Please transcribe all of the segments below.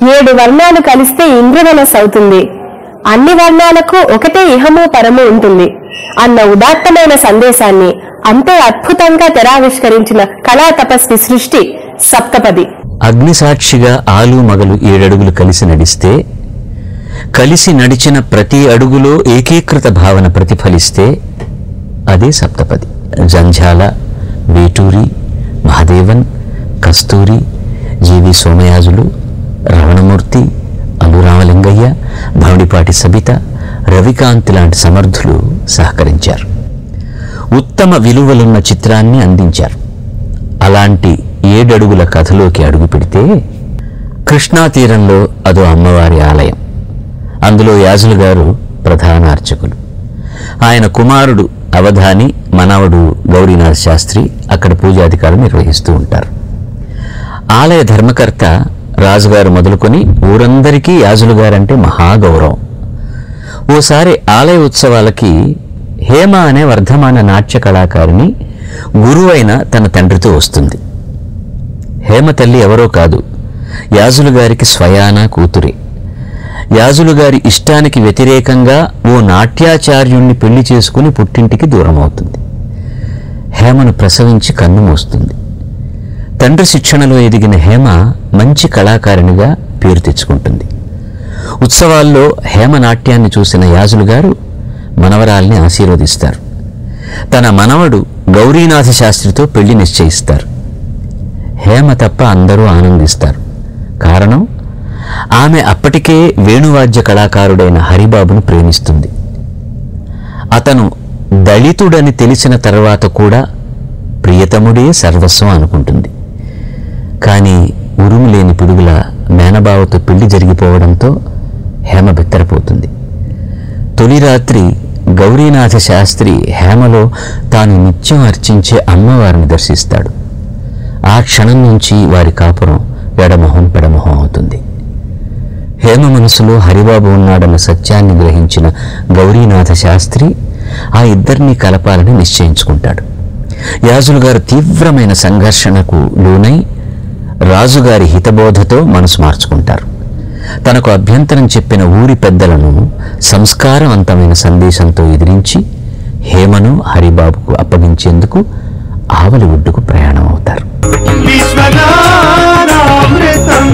ఏడు వర్ణాలు కలిస్తే ఇంద్రధనస్ అవుతుంది అన్ని వర్ణాలకు ఒకటే ఇహము పరము ఉంటుంది అన్న ఉదాత్తమైన సందేశాన్ని అంతే అద్భుతంగా తెరావిష్కరించిన కళా తపస్వి సృష్టి సప్తపది అగ్నిసాక్షిగా ఆలు మగలు ఏడడుగులు కలిసి నడిస్తే కలిసి నడిచిన ప్రతి అడుగులో ఏకీకృత భావన ప్రతిఫలిస్తే అదే సప్తపది జంఝాల వేటూరి మహాదేవన్ కస్తూరి జీవి సోమయాజులు రమణమూర్తి అనురామలింగయ్య భవడిపాటి సబిత రవికాంత్ లాంటి సమర్థులు సహకరించారు ఉత్తమ విలువలున్న చిత్రాన్ని అందించారు అలాంటి ఏడడుగుల కథలోకి అడుగు పెడితే కృష్ణా తీరంలో అదో అమ్మవారి ఆలయం అందులో యాజులు గారు ప్రధాన అర్చకులు ఆయన కుమారుడు అవధాని మనవడు గౌరీనాథ్ శాస్త్రి అక్కడ పూజాధికారులు నిర్వహిస్తూ ఉంటారు ఆలయ ధర్మకర్త రాజుగారు మొదలుకొని ఊరందరికీ యాజులు గారంటే మహాగౌరవం ఓసారి ఆలయ ఉత్సవాలకి హేమ అనే వర్ధమాన నాట్య కళాకారిణి గురువైన తన తండ్రితో వస్తుంది హేమ తల్లి ఎవరో కాదు యాజులు గారికి స్వయాన కూతురే యాజులు గారి ఇష్టానికి వ్యతిరేకంగా ఓ నాట్యాచార్యుణ్ణి పెళ్లి చేసుకుని పుట్టింటికి దూరం అవుతుంది హేమను ప్రసవించి కన్ను మోస్తుంది తండ్రి శిక్షణలో ఎదిగిన హేమ మంచి కళాకారిణిగా పేరు తెచ్చుకుంటుంది ఉత్సవాల్లో హేమ నాట్యాన్ని చూసిన యాజులు గారు మనవరాల్ని ఆశీర్వదిస్తారు తన మనవడు గౌరీనాథ శాస్త్రితో పెళ్లి నిశ్చయిస్తారు హేమ తప్ప అందరూ ఆనందిస్తారు కారణం ఆమె అప్పటికే వేణువాద్య కళాకారుడైన హరిబాబును ప్రేమిస్తుంది అతను దళితుడని తెలిసిన తర్వాత కూడా ప్రియతముడే సర్వస్వం అనుకుంటుంది కానీ ఉరుము లేని పిడుగుల మేనబావతో పెళ్లి జరిగిపోవడంతో హేమ బిత్తరపోతుంది తొలి రాత్రి గౌరీనాథ శాస్త్రి హేమలో తాను నిత్యం అర్చించే అమ్మవారిని దర్శిస్తాడు ఆ క్షణం నుంచి వారి కాపురం ఎడమొహం పెడమొహం అవుతుంది హేమ మనసులో హరిబాబు ఉన్నాడన్న సత్యాన్ని గ్రహించిన గౌరీనాథ శాస్త్రి ఆ ఇద్దరిని కలపాలని నిశ్చయించుకుంటాడు యాజులు గారు తీవ్రమైన సంఘర్షణకు లోనై రాజుగారి హితబోధతో మనసు మార్చుకుంటారు తనకు అభ్యంతరం చెప్పిన ఊరి పెద్దలను సంస్కారవంతమైన సందేశంతో ఎదిరించి హేమను హరిబాబుకు అప్పగించేందుకు ఆవలి ఒడ్డుకు ప్రయాణం అవుతారు విశ్వనారామృతం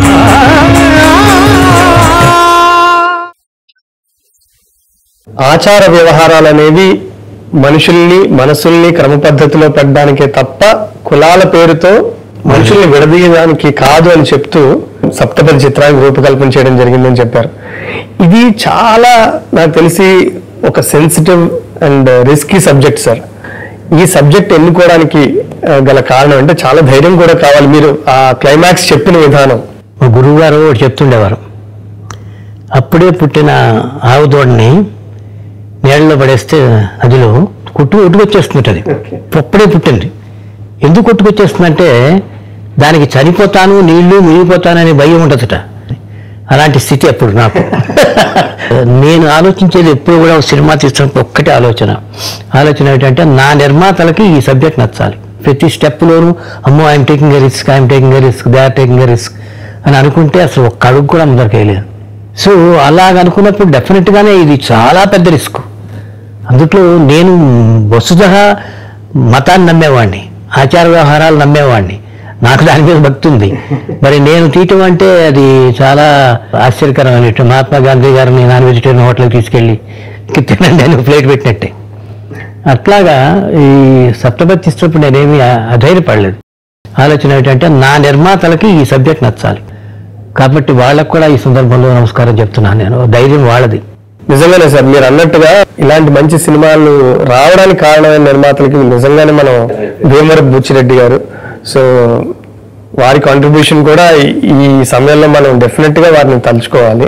ఆచార వ్యవహారాలు అనేవి మనుషుల్ని మనసుల్ని క్రమ పద్ధతిలో పెట్టడానికే తప్ప కులాల పేరుతో మనుషుల్ని విడదీయడానికి కాదు అని చెప్తూ సప్తపది చిత్రానికి రూపకల్పన చేయడం జరిగిందని చెప్పారు ఇది చాలా నాకు తెలిసి ఒక sensitive and risky subject sir ఈ సబ్జెక్ట్ ఎన్నుకోవడానికి ఆ, గల కారణం అంటే చాలా ధైర్యం కూడా కావాలి మీరు ఆ క్లైమాక్స్ చెప్పిన విధానం మా గురువు గారు ఒకటి చెప్తుండేవారు అప్పుడే పుట్టిన ఆవు దూడని నీళ్ళలో పడేస్తే నదిలో కొట్టు కొట్టుకొచ్చేస్తుంటుంది అప్పుడే పుట్టింది ఎందుకు కొట్టుకొచ్చేస్తుందంటే దానికి చనిపోతాను నీళ్లు మునిగిపోతాననే భయం ఉండదుట అలాంటి స్థితి అప్పుడు నాకు నేను ఆలోచించేది ఎప్పుడు కూడా ఒక సినిమా తీస్తున్నప్పుడు ఒక్కటే ఆలోచన ఆలోచన ఏంటంటే నా నిర్మాతలకి ఈ సబ్జెక్ట్ నచ్చాలి ప్రతి స్టెప్లోనూ అమ్మో I'm taking a risk I'm taking a risk they are taking a risk అని అనుకుంటే అసలు ఒక్క అడుగు కూడా ముందరికి వేయలేదు సో అలాగ అనుకున్నప్పుడు డెఫినెట్గానే ఇది చాలా పెద్ద రిస్క్ అందుట్లో నేను వస్తుత మతాన్ని నమ్మేవాడిని ఆచార వ్యవహారాలు నమ్మేవాడిని నాకు దాని మీద భక్తి ఉంది మరి నేను తీయటం అంటే అది చాలా ఆశ్చర్యకరమైన విషయం. మహాత్మా గాంధీ గారిని నాన్ వెజిటేరియన్ హోటల్కి తీసుకెళ్ళి తినండి అని ప్లేట్ పెట్టినట్టే అట్లాగా ఈ సప్తపతి ఇస్తున్నప్పుడు నేనేమి అ- అధైర్యపడలేదు ఆలోచన ఏంటంటే నా నిర్మాతలకి ఈ సబ్జెక్ట్ నచ్చాలి కాబట్టి వాళ్ళకు కూడా ఈ సందర్భంలో నమస్కారం చెప్తున్నాను నేను ధైర్యం వాళ్ళది నిజంగానే సార్ మీరు అన్నట్టుగా ఇలాంటి మంచి సినిమాలు రావడానికి కారణమైన నిర్మాతలకి నిజంగానే మనం భీమవరపు బుచ్చిరెడ్డి గారు సో వారి కాంట్రిబ్యూషన్ కూడా ఈ- ఈ సమయంలో మనం డెఫినెట్ గా వారిని తలుచుకోవాలి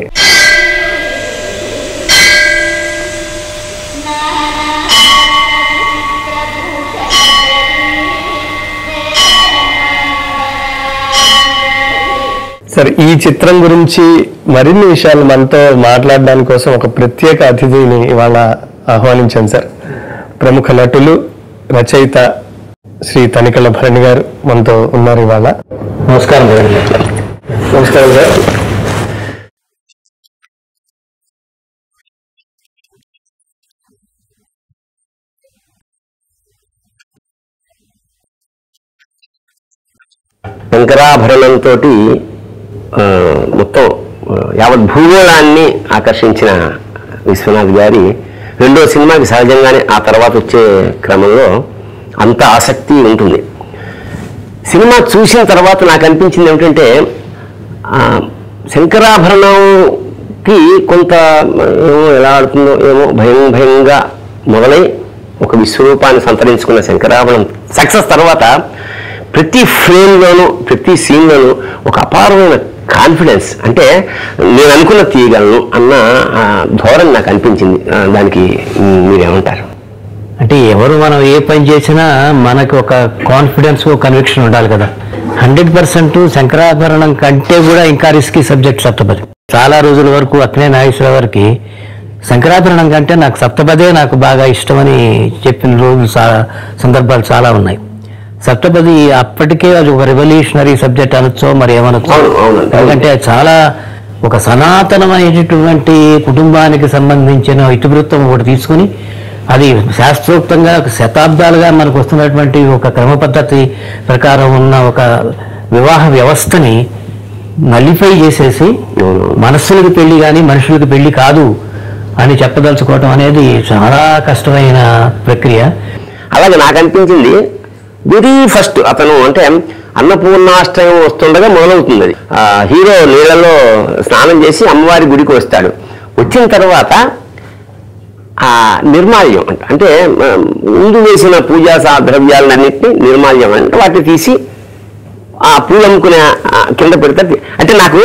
సరే ఈ చిత్రం గురించి మరిన్ని విషయాలు మనతో మాట్లాడడానికి కోసం ఒక ప్రత్యేక అతిథిని ఇవాళ ఆహ్వానించాను సార్ ప్రముఖ నటులు రచయిత శ్రీ తనికల భరణి గారు మనతో ఉన్నారు ఇవాళ నమస్కారం నమస్కారం సార్ శంకరాభరణంతో మొత్తం ఆ, యావత్ భూగోళాన్ని ఆకర్షించిన విశ్వనాథ్ గారి రెండో సినిమాకి సహజంగానే ఆ తర్వాత వచ్చే క్రమంలో అంత ఆసక్తి ఉంటుంది సినిమా చూసిన తర్వాత నాకు అనిపించింది ఏమిటంటే ఆ, శంకరాభరణంకి కొంత ఏమో ఎలా ఆడుతుందో ఏమో భయం భయంగా మొదలై ఒక విశ్వరూపాన్ని సంతరించుకున్న శంకరాభరణం సక్సెస్ తర్వాత ప్రతి ఫ్రేమ్లోనూ ప్రతి సీన్లోనూ ఒక అపారమైన కాన్ఫిడెన్స్ అంటే నేను అనుకున్న తీయగలను అన్న ఆ, ధోరణి నాకు అనిపించింది ఆ, దానికి మ్, మీరేమంటారు అంటే ఎవరు మనం ఏ పని చేసినా మనకు ఒక కాన్ఫిడెన్స్ కన్విక్షన్ ఉండాలి కదా హండ్రెడ్ పర్సెంట్ శంకరాభరణం కంటే కూడా ఇంకా రిస్కీ సబ్జెక్ట్ సప్తపది చాలా రోజుల వరకు అక్నే నాగేశ్వర వారికి శంకరాభరణం కంటే నాకు సప్తపదే నాకు బాగా ఇష్టమని చెప్పిన రోజులు చా- సందర్భాలు చాలా ఉన్నాయి సప్తపది అప్పటికే అది ఒక రెవల్యూషనరీ సబ్జెక్ట్ అనొచ్చో మరి ఏమనొచ్చో అవును, అవును. ఎందుకంటే చాలా ఒక సనాతనమైనటువంటి కుటుంబానికి సంబంధించిన ఇతివృత్తం ఒకటి తీసుకుని అది శాస్త్రోక్తంగా ఒక శతాబ్దాలుగా మనకు వస్తున్నటువంటి ఒక క్రమ పద్ధతి ప్రకారం ఉన్న ఒక వివాహ వ్యవస్థని నలిఫై చేసేసి అవును. మనస్సులకు పెళ్లి కానీ మనుషులకు పెళ్లి కాదు అని చెప్పదలుచుకోవటం అనేది చాలా కష్టమైన ప్రక్రియ అలాగే నాకు అనిపించింది వెరీ ఫస్ట్ అతను అంటే అన్నపూర్ణాష్టయం వస్తుండగా మొదలవుతుంది అది ఆ, హీరో నీళ్ళలో స్నానం చేసి అమ్మవారి గుడికి వస్తాడు వచ్చిన తర్వాత ఆ నిర్మాల్యం అంట అంటే ఆ, ముందు వేసిన పూజా సా ద్రవ్యాలన్నింటినీ నిర్మాల్యం అంటే వాటిని తీసి ఆ పూలు అమ్ముకునే ఆ, కింద పెడతారు అంటే నాకు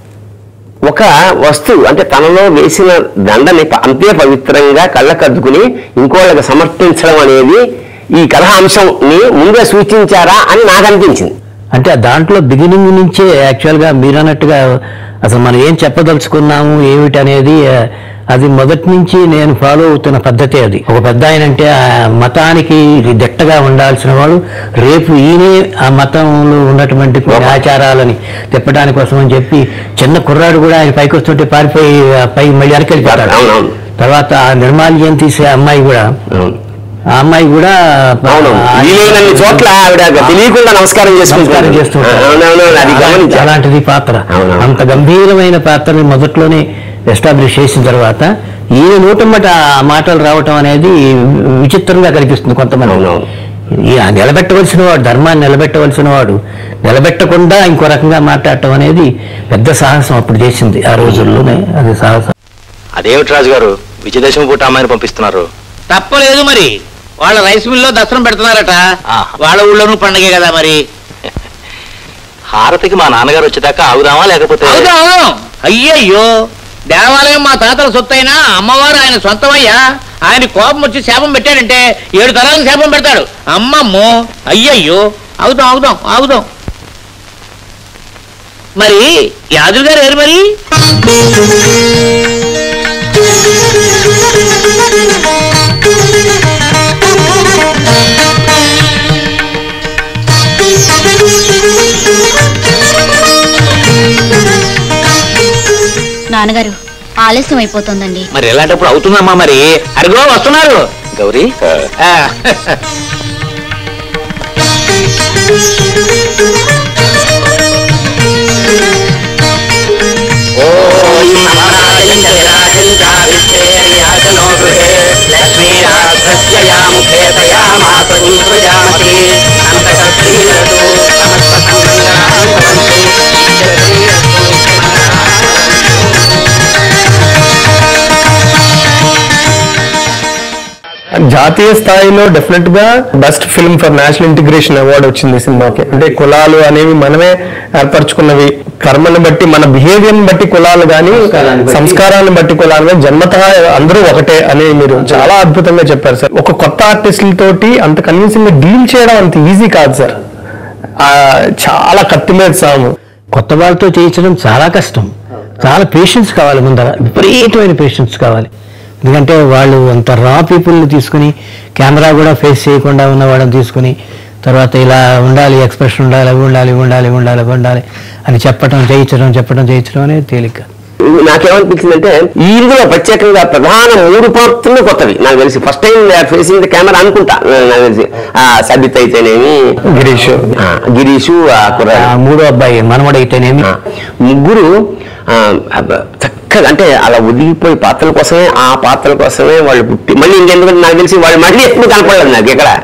ఒక వస్తువు అంటే తనలో వేసిన దండని ప- అంతే పవిత్రంగా కళ్ళకద్దుకుని ఇంకోళ్ళకి సమర్పించడం అనేది ఈ కలహాంశంని ముందే సూచించారా అని నాకు అనిపించింది అంటే దాంట్లో బిగినింగ్ నుంచే యాక్చువల్గా మీరు అన్నట్టుగా అసలు మనం ఏం చెప్పదలుచుకున్నాము ఏమిటి అనేది ఆ, అది మొదటి నుంచి నేను ఫాలో అవుతున్న పద్ధతి అది ఒక పెద్ద ఆయన అంటే ఆ మతానికి దిట్టగా ఉండాల్సిన వాడు రేపు ఈయనే ఆ మతంలో ఉన్నటువంటి కొన్ని ఆచారాలని తిప్పడానికి కోసం అని చెప్పి చిన్న కుర్రాడు కూడా ఆయన పైకి వస్తుంటే పారిపోయి ఆ పై మళ్ళీ వెనకెళ్ళిపోతాడు అవునవును. తర్వాత ఆ నిర్మాల్యం తీసే అమ్మాయి కూడా అవును ఆ అమ్మాయి కూడా అవును వీలైనన్ని చోట్ల ఆవిడ తెలియకుండా నమస్కారం నమస్కారం చేసుకుంటారు చేస్తుంటారు. అవునవును అది గమనించాను అలాంటిది పాత్ర అవునవును. అంత గంభీరమైన పాత్రని మొదట్లోనే ఎస్టాబ్లిష్ చేసిన తర్వాత ఈ నూటమ్మట ఆ మాటలు రావటం అనేది విచిత్రంగా కనిపిస్తుంది కొంతమంది అవునవును. ఈ ఆ నిలబెట్టవలసిన వాడు ధర్మాన్ని నిలబెట్టవలసిన వాడు నిలబెట్టకుండా ఇంకో రకంగా మాట్లాడటం అనేది పెద్ద సాహసం అప్పుడు చేసింది ఆ రోజుల్లోనే అది సాహసం అదేమిటి రాజు గారు విజయదశమి పూట అమ్మాయిని పంపిస్తున్నారు తప్పలేదు మరి వాళ్ళ రైస్ మిల్లో దసరం పెడుతున్నారట ఆ. వాళ్ళ ఊళ్ళోనూ పండగే కదా మరి హారతికి మా నాన్నగారు వచ్చేదాకా ఆగుదామా లేకపోతే అవును అవును అయ్యయ్యో దేవాలయం మా తాతల సొత్తైనా అమ్మవారు ఆయన సొంతమయ్యా ఆయన కోపం వచ్చి శాపం పెట్టాడంటే ఏడు తరాలకు శాపం పెడతాడు అమ్మమ్మో అయ్యయ్యో అవుదాం అవుదాం ఆగుదాం మరి యాదులు గారు ఏరు మరి నాన్నగారు ఆలస్యం అయిపోతుందండి మరి ఎలాంటప్పుడు అవుతుందమ్మా మరి అడిగో వస్తున్నారు గౌరీ ఆ, జాతీయ స్థాయిలో డెఫినెట్ గా best film for national integration award వచ్చింది ఈ సినిమాకి అంటే కులాలు అనేవి మనమే ఏర్పరచుకున్నవి కర్మని బట్టి మన బిహేవియర్ బట్టి కులాలు కానీ సంస్కారాన్ని బట్టి. సంస్కారాన్ని బట్టి కులాలు కానీ జన్మత అందరూ ఒకటే అని మీరు చాలా అద్భుతంగా చెప్పారు సార్ ఒక కొత్త ఆర్టిస్టులతోటి అంత కన్విన్సింగ్ గా డీల్ చేయడం అంత ఈజీ కాదు సార్ ఆ, చాలా కత్తి మీద సాము కొత్త వాళ్ళతో చేయించడం చాలా కష్టం చాలా పేషెన్స్ కావాలి ముందర విపరీతమైన పేషెన్స్ కావాలి ఎందుకంటే వాళ్ళు అంత రా పీపుల్ని తీసుకుని కెమెరా కూడా ఫేస్ చేయకుండా ఉన్న వాళ్ళని తీసుకుని తర్వాత ఇలా ఉండాలి ఎక్స్ప్రెషన్ ఉండాలి అవి ఉండాలి ఇవి ఉండాలి ఇవి ఉండాలి అవి ఉండాలి అని చెప్పడం చేయించడం చెప్పడం చేయించడం అనేది తేలిక నాకేమనిపించిందంటే ఈ ఇందులో ప్రత్యేకంగా ప్రధాన మూడు పాత్రలు కొత్తవి నాకు తెలిసి first time facing the camera అనుకుంటా నాకు తెలిసి ఆ సబిత్ అయితేనేమి గిరీష్ ఆ, గిరీషు ఆ ఆ కుర్రాడు మూడో అబ్బాయి మనవడైతేనేమి ఆ, ముగ్గురు ఆ, అబ్బ, చక్కగా అంటే అలా ఒదిగిపోయి పాత్రల కోసమే ఆ పాత్రల కోసమే వాళ్ళు పుట్టి మళ్ళీ ఇంకెందుకంటే నాకు తెలిసి వాళ్ళు మళ్ళీ ఎప్పుడు కనపడలేదు నాకు ఇక్కడ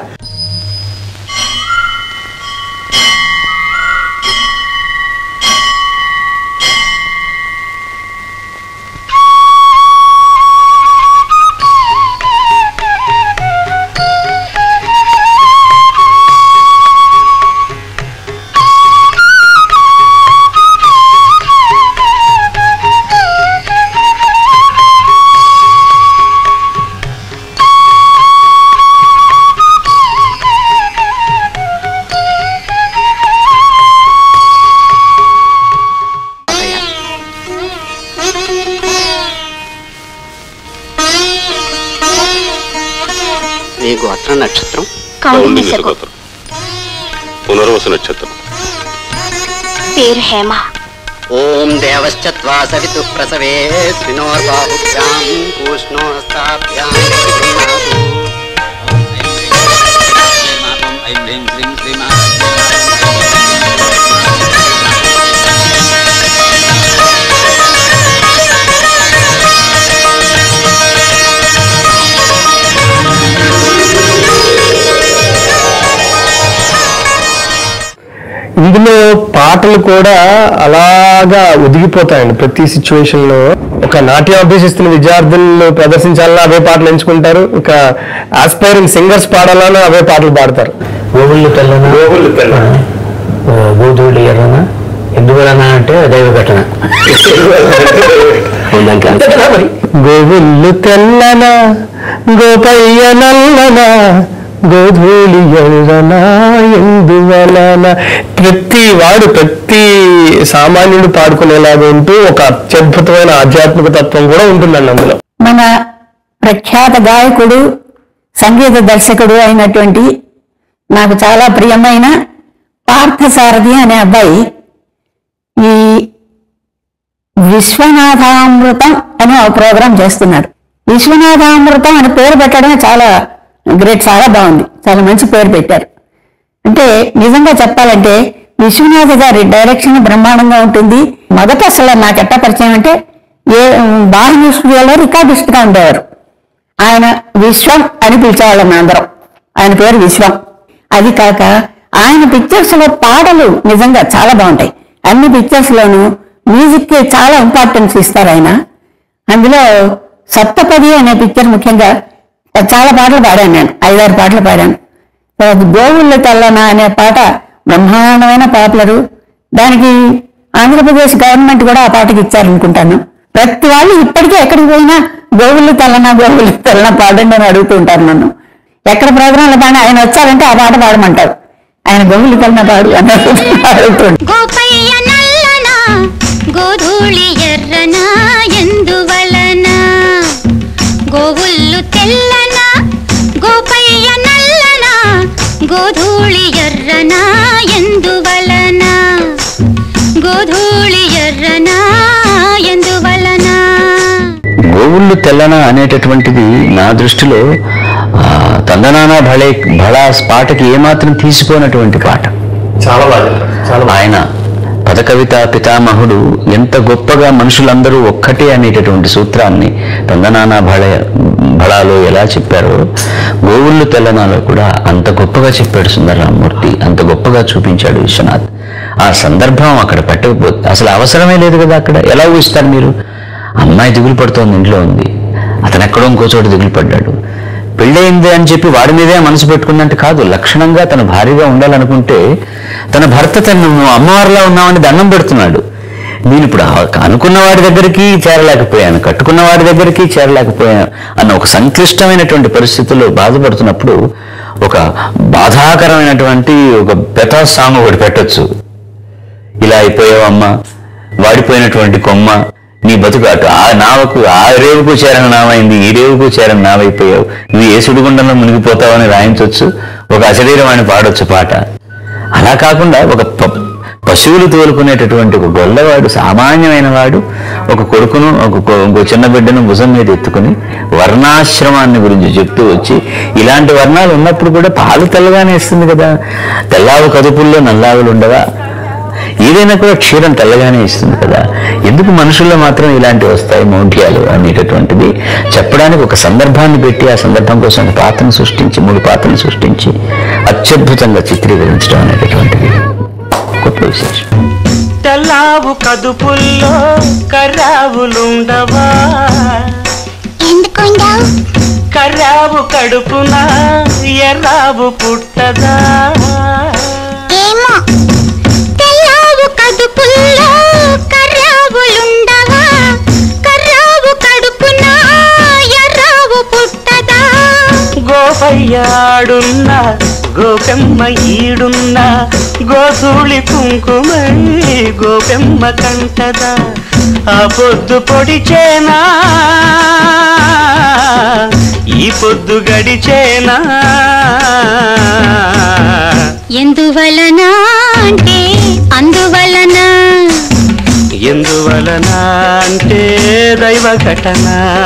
నీ గోత్ర నక్షత్రం కౌండిన్య శకం. పునర్వసు నక్షత్రం పేరు హేమ ఓం దేవశ్చత్వా సవితు ప్రసవే స్వినోర్బాహుభ్యాం పూష్ణోస్తాభ్యాం గృహ్ణాతు. ఇందులో పాటలు కూడా అలాగా ఒదిగిపోతాయండి ప్రతి సిచ్యువేషన్ లో ఒక నాట్యం అభ్యసిస్తున్న విద్యార్థులు ప్రదర్శించాలన్నా అవే పాటలు ఎంచుకుంటారు ఇక ఆస్పైరింగ్ సింగర్స్ పాడాలన్నా అవే పాటలు పాడతారు గోగుళ్ళు తెల్లన గోగుళ్ళు తెల్లన. గోధువులు ఎర్రన ఎందువలన అంటే దైవ ఘటన గోవుళ్ళు తెల్లన గోపయ్య నల్లన గోధూళి ఎర్రన ఎందువలన ప్రతి వాడు ప్రతి సామాన్యుడు పాడుకునేలాగా ఉంటూ ఒక అత్యద్భుతమైన ఆధ్యాత్మిక తత్వం కూడా ఉంటుందండి అందులో మన ప్రఖ్యాత గాయకుడు సంగీత దర్శకుడు అయినటువంటి నాకు చాలా ప్రియమైన పార్థసారథి అనే అబ్బాయి ఈ విశ్వనాథామృతం అనే ఒక ప్రోగ్రాం చేస్తున్నాడు విశ్వనాథామృతం అని పేరు పెట్టడమే చాలా గ్రేట్ చాలా బాగుంది చాలా మంచి పేరు పెట్టారు అంటే నిజంగా చెప్పాలంటే విశ్వనాథ్ గారి డైరెక్షన్ బ్రహ్మాండంగా ఉంటుంది మొదట అసలు నాకు ఎట్టా పరిచయం అంటే ఏ బాహ్య స్టూడియోలో రికార్డిస్ట్ గా ఉండేవారు ఆయన విశ్వం అని పిలిచేవాళ్ళం అందరం ఆయన పేరు విశ్వం అది కాక ఆయన పిక్చర్స్ లో పాటలు నిజంగా చాలా బాగుంటాయి అన్ని పిక్చర్స్ లోనూ మ్యూజిక్ కి చాలా ఇంపార్టెన్స్ ఇస్తారు ఆయన అందులో సప్తపది అనే పిక్చర్ ముఖ్యంగా చాలా పాటలు పాడాను నేను ఐదారు పాటలు పాడాను తర్వాత గోవుళ్ళ తెల్లన అనే పాట బ్రహ్మాండమైన పాపులరు దానికి ఆంధ్రప్రదేశ్ గవర్నమెంట్ కూడా ఆ పాటకి ఇచ్చారనుకుంటాను ప్రతి వాళ్ళు ఇప్పటికీ ఎక్కడికి పోయినా గోవుళ్ళు తెల్లన గోవుళ్ళు తెల్లన పాడండి అని అడుగుతూ ఉంటారు నన్ను ఎక్కడ ప్రోగ్రాంలో పాడినా ఆయన వచ్చారంటే ఆ పాట పాడమంటారు ఆయన గోవుళ్ళు తెల్లన పాడు అని అడుగుతుంటారు గోపయ్య నల్లన గోధూళి ఎర్రన ఎందువలన గోవుల్లు తెల్లన గోపయ్య నల్లన గోధూళి ఎర్రన ఎందువలన గోధూళి ఎర్రన ఎందువలన గోవుళ్ళు తెల్లన అనేటటువంటిది నా దృష్టిలో ఆ, తందనానా భళే భళా పాటకి ఏమాత్రం తీసిపోయినటువంటి పాట చాలా బాగా చాలా ఆయన పదకవిత పితామహుడు ఎంత గొప్పగా మనుషులందరూ ఒక్కటే అనేటటువంటి సూత్రాన్ని తందనానా భళ భళాలో ఎలా చెప్పారో గోవుళ్ళు తెల్లనాలో కూడా అంత గొప్పగా చెప్పాడు సుందరరామూర్తి అంత గొప్పగా చూపించాడు విశ్వనాథ్ ఆ సందర్భం అక్కడ పెట్టకపోతే అసలు అవసరమే లేదు కదా అక్కడ ఎలా ఊహిస్తారు మీరు అమ్మాయి దిగులు పడుతోంది ఇంట్లో ఉంది అతను ఎక్కడో ఇంకో చోట దిగులు పడ్డాడు పెళ్ళయింది అని చెప్పి వాడి మీదే మనసు పెట్టుకున్నట్టు కాదు లక్షణంగా తన భార్యగా ఉండాలనుకుంటే తన భర్త తను అమ్మవారిలా ఉన్నామని దండం పెడుతున్నాడు నేను ఇప్పుడు ఆ- అనుకున్న వాడి దగ్గరికి చేరలేకపోయాను కట్టుకున్న వాడి దగ్గరికి చేరలేకపోయాను అన్న ఒక సంక్లిష్టమైనటువంటి పరిస్థితుల్లో బాధపడుతున్నప్పుడు ఒక బాధాకరమైనటువంటి ఒక పెతా సాంగ్ ఒకటి పెట్టొచ్చు ఇలా అయిపోయావమ్మా వాడిపోయినటువంటి కొమ్మ నీ బతుకు అటు ఆ నావకు ఆ రేవుకు చేరన నావైంది ఈ రేవుకు చేరన నావైపోయావు నువ్వు ఏ సుడిగుండంలో మునిగిపోతావని రాయించవచ్చు ఒక అశరీరవాణి పాడొచ్చు పాట అలా కాకుండా ఒక ప- పశువులు తోలుకునేటటువంటి ఒక గొల్లవాడు సామాన్యమైన వాడు ఒక కొడుకును ఒక కొ- ఇంకో చిన్న బిడ్డను భుజం మీద ఎత్తుకుని వర్ణాశ్రమాన్ని గురించి చెప్తూ వచ్చి ఇలాంటి వర్ణాలు ఉన్నప్పుడు కూడా పాలు తెల్లగానే ఇస్తుంది కదా తెల్లావు కదుపుల్లో నల్లావులు ఉండవా ఏదైనా కూడా క్షీరం తెల్లగానే ఇస్తుంది కదా ఎందుకు మనుషుల్లో మాత్రం ఇలాంటివి వస్తాయి మౌఢ్యాలు అనేటటువంటిది చెప్పడానికి ఒక సందర్భాన్ని పెట్టి ఆ సందర్భం కోసం ఒక పాత్రను సృష్టించి మూడు పాత్రను సృష్టించి అత్యద్భుతంగా చిత్రీకరించడం అనేటటువంటిది గొప్ప విశేషం తెల్లావు కదుపుల్లో కర్రావులుండవా ఎందుకుండవు కర్రావు కడుపున ఎర్రావు పుట్టదా ఏమో తెల్లావు కదుపుల్లో కర్రావులుండవా కర్రావు కడుపున ఎర్రావు పుట్టదా గోపయ్యాడున్న గోపెమ్మ ఈడున్న గోసూళి కుంకుమై గోపెమ్మ కంటదా ఆ పొద్దు పొడిచేనా ఈ పొద్దు గడిచేనా ఎందువలన అంటే అందువలన ఎందువలన అంటే దైవ ఘటన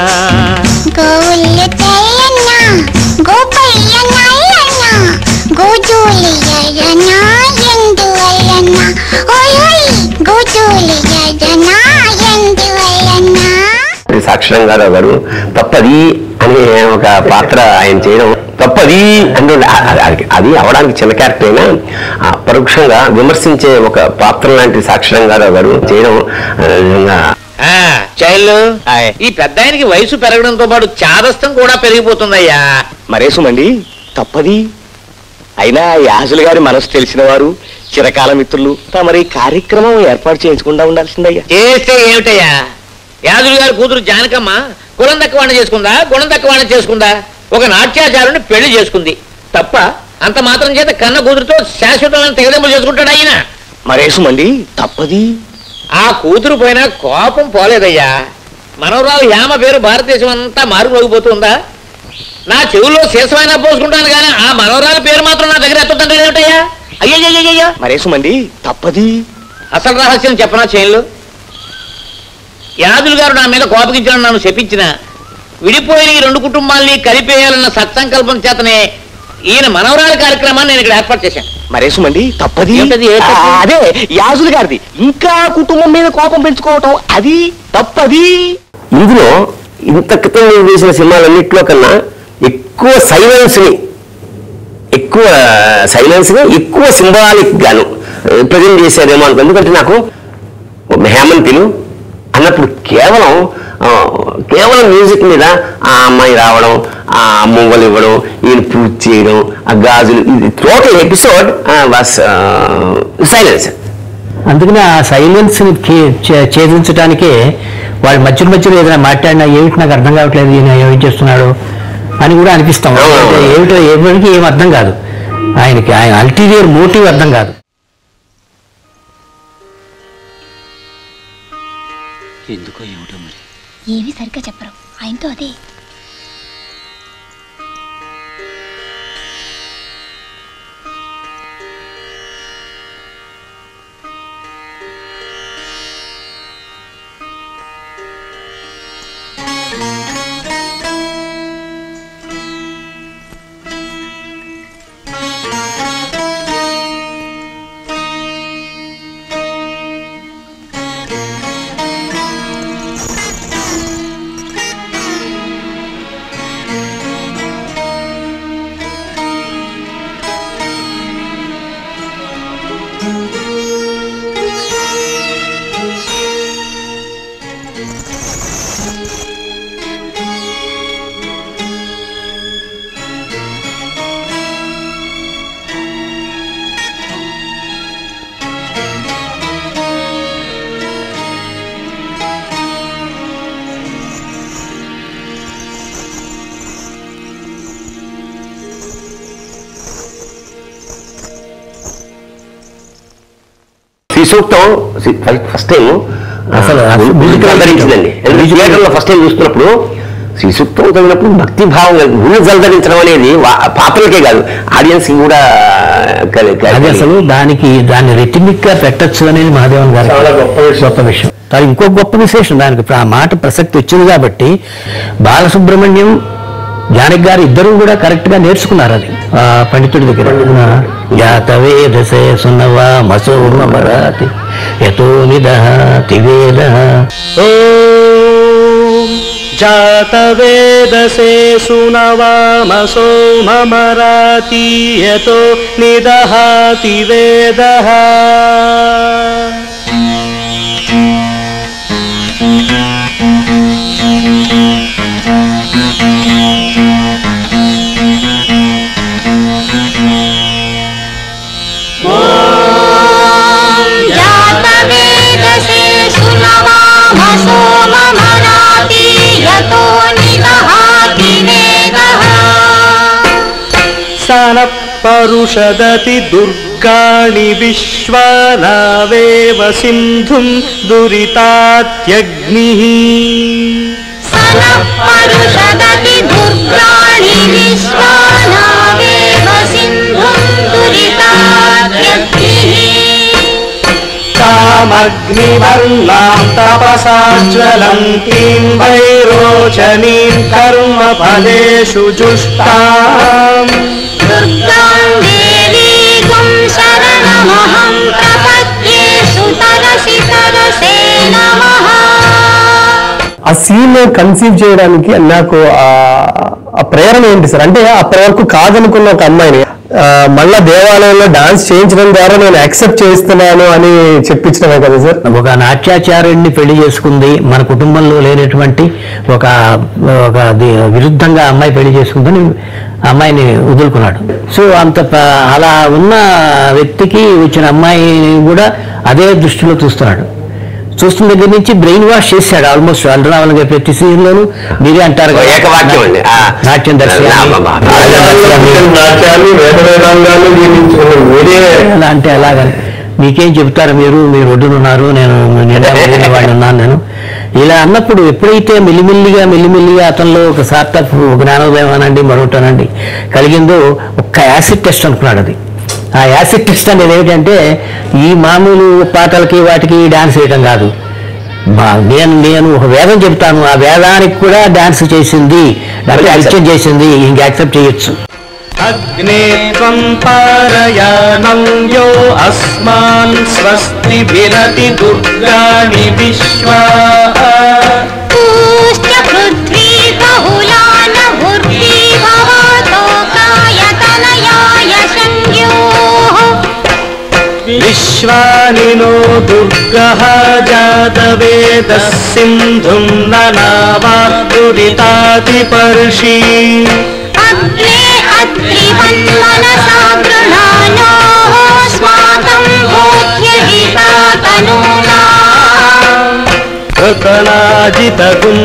గోవుల్లు తెల్లన్న గోపయ్య నల్లన్న గోజూలి ఎర్రన ఎందువలన ఓయ్ ఓయ్ గోజూలి ఎర్రన ఎందువలన శ్రీ సాక్షరంగారావు గారు తప్పది అనే ఒక పాత్ర ఆయన చేయడం తప్పది అంటే ఆ- ఆ- అది అవడానికి చిన్న క్యారెక్టర్ అయినా ఆ పరోక్షంగా విమర్శించే ఒక పాత్ర లాంటి సాక్షరంగారావు గారు చేయడం ఆ, నిజంగా ఆ, చైల్డ్ ఈ పెద్ద ఆయనకి వయసు పెరగడంతో పాటు చాదస్తం కూడా పెరిగిపోతుందయ్యా మరేసుమండి తప్పది అయినా యాజులు గారి మనసు తెలిసిన వారు చిరకాల మిత్రులు తమరి కార్యక్రమం ఏర్పాటు చేయించకుండా ఉండాల్సిందయ్యా చేస్తే ఏమిటయ్యా యాదులు గారి కూతురు జానకమ్మ కులం దక్కవాణి చేసుకుందా గుణం దక్కవాణి చేసుకుందా ఒక నాట్యాచారుని పెళ్లి చేసుకుంది తప్ప అంత మాత్రం చేత కన్న కూతురుతో శాశ్వతమైన తెగదెంపులు చేసుకుంటాడు ఆయన మరేసుమండి తప్పది ఆ కూతురు పైన కోపం పోలేదయ్యా మనవరాలు యామ పేరు భారతదేశం అంతా మారుమోగిపోతుందా నా చెవుల్లో శేషమైనా పోసుకుంటాను కానీ ఆ మనవరాలి పేరు మాత్రం నా దగ్గర ఎత్తుంటే ఏమిటయ్యా అయ్యయ్యయ్యయ్యా మరేసుమండి తప్పది అసలు రహస్యం చెప్పనా చైన్లు యాదులు గారు నా మీద కోపగించిన నన్ను శపించిన విడిపోయిన ఈ రెండు కుటుంబాల్ని కలిపేయాలన్న సత్సంకల్పం చేతనే ఈయన మనవరాలి కార్యక్రమాన్ని నేను ఇక్కడ ఏర్పాటు చేశాను మరేసుమండి తప్పది ఏంటది? ఏ తప్పు? ఆ, అదే యాజులు గారిది ఇంకా కుటుంబం మీద కోపం పెంచుకోవటం అది తప్పది ఇందులో ఇంత క్రితం నేను చేసిన సినిమాలన్నింటిలో కన్నా ఎక్కువ సైలెన్స్ ని ఎక్కువ సైలెన్స్ ని ఎక్కువ సింబాలిక్ గాను ప్రజెంట్ చేశారేమో అనుకో ఎందుకంటే నాకు హేమంతిలు అన్నప్పుడు కేవలం ఆ, కేవలం మ్యూజిక్ మీద ఆ అమ్మాయి రావడం ఆ మువ్వలు ఇవ్వడం ఈయన పూజ చేయడం ఆ గాజులు ఇది టోటల్ ఎపిసోడ్ వాస్ సైలెన్స్ అందుకని ఆ సైలెన్స్ ని ఛే- ఛే- ఛేదించడానికే వాడు మధ్య మధ్యలో ఏదైనా మాట్లాడినా ఏమిటి నాకు అర్థం కావట్లేదు ఈయన ఏం చేస్తున్నాడు అని కూడా అనిపిస్తాం అంటే ఏమిటో ఎవరికి ఏం అర్థం కాదు ఆయనకి ఆయన అల్టీరియర్ మోటివ్ అర్థం కాదు ఎందుకో ఏమిటో మరి ఏమీ సరిగ్గా చెప్పరు ఆయనతో అదే శ్రీ సూక్తం ఫస్ట్ టైం అసలు- అసలు musical ధరించిందండి musical- థియేటర్లో ఫస్ట్ టైం చూస్తున్నప్పుడు శ్రీ సూక్తం చదివినప్పుడు భక్తి భావం కలిగి గుళ్ళు జలధరించడం అనేది వా- పాత్రలకే కాదు ఆడియన్స్ కి కూడా కలి- కలి- అది అసలు దానికి దాన్ని రెటిమిక్ గా పెట్టచ్చు అనేది మహాదేవన్ గారు చాలా గొప్ప విషయం. గొప్ప విషయం అది ఇంకో గొప్ప విశేషం దానికి ఇప్పుడు ఆ మాట ప్రసక్తి వచ్చింది కాబట్టి బాలసుబ్రహ్మణ్యం జానకి గారు ఇద్దరు కూడా కరెక్ట్ గా నేర్చుకున్నారు అది ఆ పండితుడి దగ్గర ఆ, జాతవేదసే సున్నవా మసో మరాతి యతో నిదహతి వేద जातवेदसे सुनवामसो ममराति यतो निदहाति वेदः जातवेदसे सुनवामसो ममराति यतो निदहाति वेदः सनपरुषदति दुर्गाणि विश्वानावेव सिन्धुं दुरितात्यग्निः सनःपरुषदति दुर्गाणि विश्वानावेव सिन्धुं दुरितात्यग्निः तामग्निवर्णां तपसा ज्वलन्तीं वैरोचनीं कर्मफलेषु जुष्टाम् दुर्गां देवीगुं शरणमहं प्रपद्ये सुतरसि तरसे नमः ఆ సీన్ కన్సీవ్ చేయడానికి నాకు ఆ- ఆ ప్రేరణ ఏంటి సార్ అంటే అప్పటి వరకు కాదనుకున్న ఒక అమ్మాయిని ఆ, మళ్ళా దేవాలయంలో డాన్స్ చేయించడం ద్వారా నేను యాక్సెప్ట్ చేస్తున్నాను అని చెప్పించడమే కదా సార్ ఒక నాట్యాచార్యుడిని పెళ్లి చేసుకుంది మన కుటుంబంలో లేనటువంటి ఒక ఒక ది- విరుద్ధంగా అమ్మాయి పెళ్లి చేసుకుందని ఆ అమ్మాయిని వదులుకున్నాడు సో అంత ప- అలా ఉన్న వ్యక్తికి వచ్చిన అమ్మాయిని కూడా అదే దృష్టిలో చూస్తున్నాడు చూస్తున్న దగ్గర నుంచి బ్రెయిన్ వాష్ చేశాడు ఆల్మోస్ట్ అల్రావల్ గారి ప్రతి సీన్లోనూ మీరే అంటారు కదా, ఏకవాక్యం అండి ఆ. నాట్యం దర్శి అని, నా- నాట్యాలు వేద వేదాంగాలు జీవించుకున్న మీరే ఎలా అంటే అలాగని మీకేం చెప్తారు మీరు మీరు ఒడ్డునున్నారు నేను నిండా వెళ్ళిన వాడిని ఉన్నాను నేను ఇలా అన్నప్పుడు ఎప్పుడైతే మెల్లిమెల్లిగా మెల్లిమెల్లిగా అతనిలో ఒక సార్థక్ జ్ఞానోదయం అనండి మరొకటనండి కలిగిందో ఒక్క యాసిడ్ టెస్ట్ అనుకున్నాడు అది ఆ యాసిడ్ టెస్ట్ అనేది ఏమిటంటే ఈ మామూలు పాటలకి వాటికి డాన్స్ వేయటం కాదు మా- నేను నేను ఒక వేదం చెప్తాను ఆ వేదానికి కూడా డాన్స్ చేసింది లేకపోతే నృత్యం చేసింది ఇంక యాక్సెప్ట్ చేయొచ్చు अग्ने त्वं पारयानं यो अस्मान् स्वस्ति विरति दुर्गाणि विश्वा पूश्च पृथ्वी बहुला न भूर्ति भवतोकाय तनयाय संज्ञोः विश्वानि नो दुर्गः जातवेदः सिन्धुं ननावा दुरितातिपर्षि अग्ने अत्रिवन्मनसा गृहाणोः स्माकं भूत्यहिता तनूना कृतनाजितगुं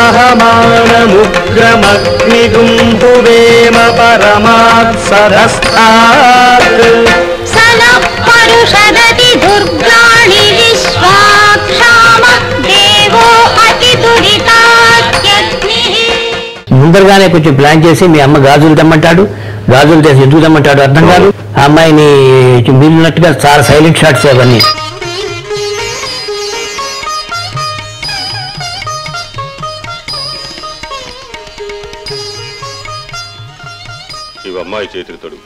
सहमानमुग्रमग्निगुं भुवेम परमात् सरस्तात् स नः परुषदति दुर्गाणि विश्वाक्षाम देवो अतिदुरितात्यग्निः ముందరగానే కొంచెం ప్లాన్ చేసి మీ అమ్మ గాజులు తెమ్మంటాడు గాజులు తెసి ఎందుకు తెమ్మంటాడు అర్థం కాదు ఆ అమ్మాయిని మిగిలినట్టుగా చాలా సైలెంట్ షాట్స్ అవన్నీ ఇవి అమ్మాయి చేతికి తొడుగు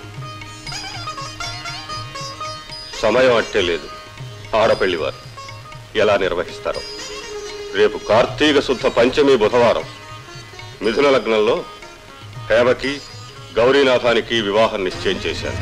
సమయం అట్టే లేదు ఆడపెళ్లివారు ఎలా నిర్వహిస్తారో రేపు కార్తీక శుద్ధ పంచమి బుధవారం మిథున లగ్నంలో హేమకి గౌరీనాథానికి వివాహం నిశ్చయం చేశారు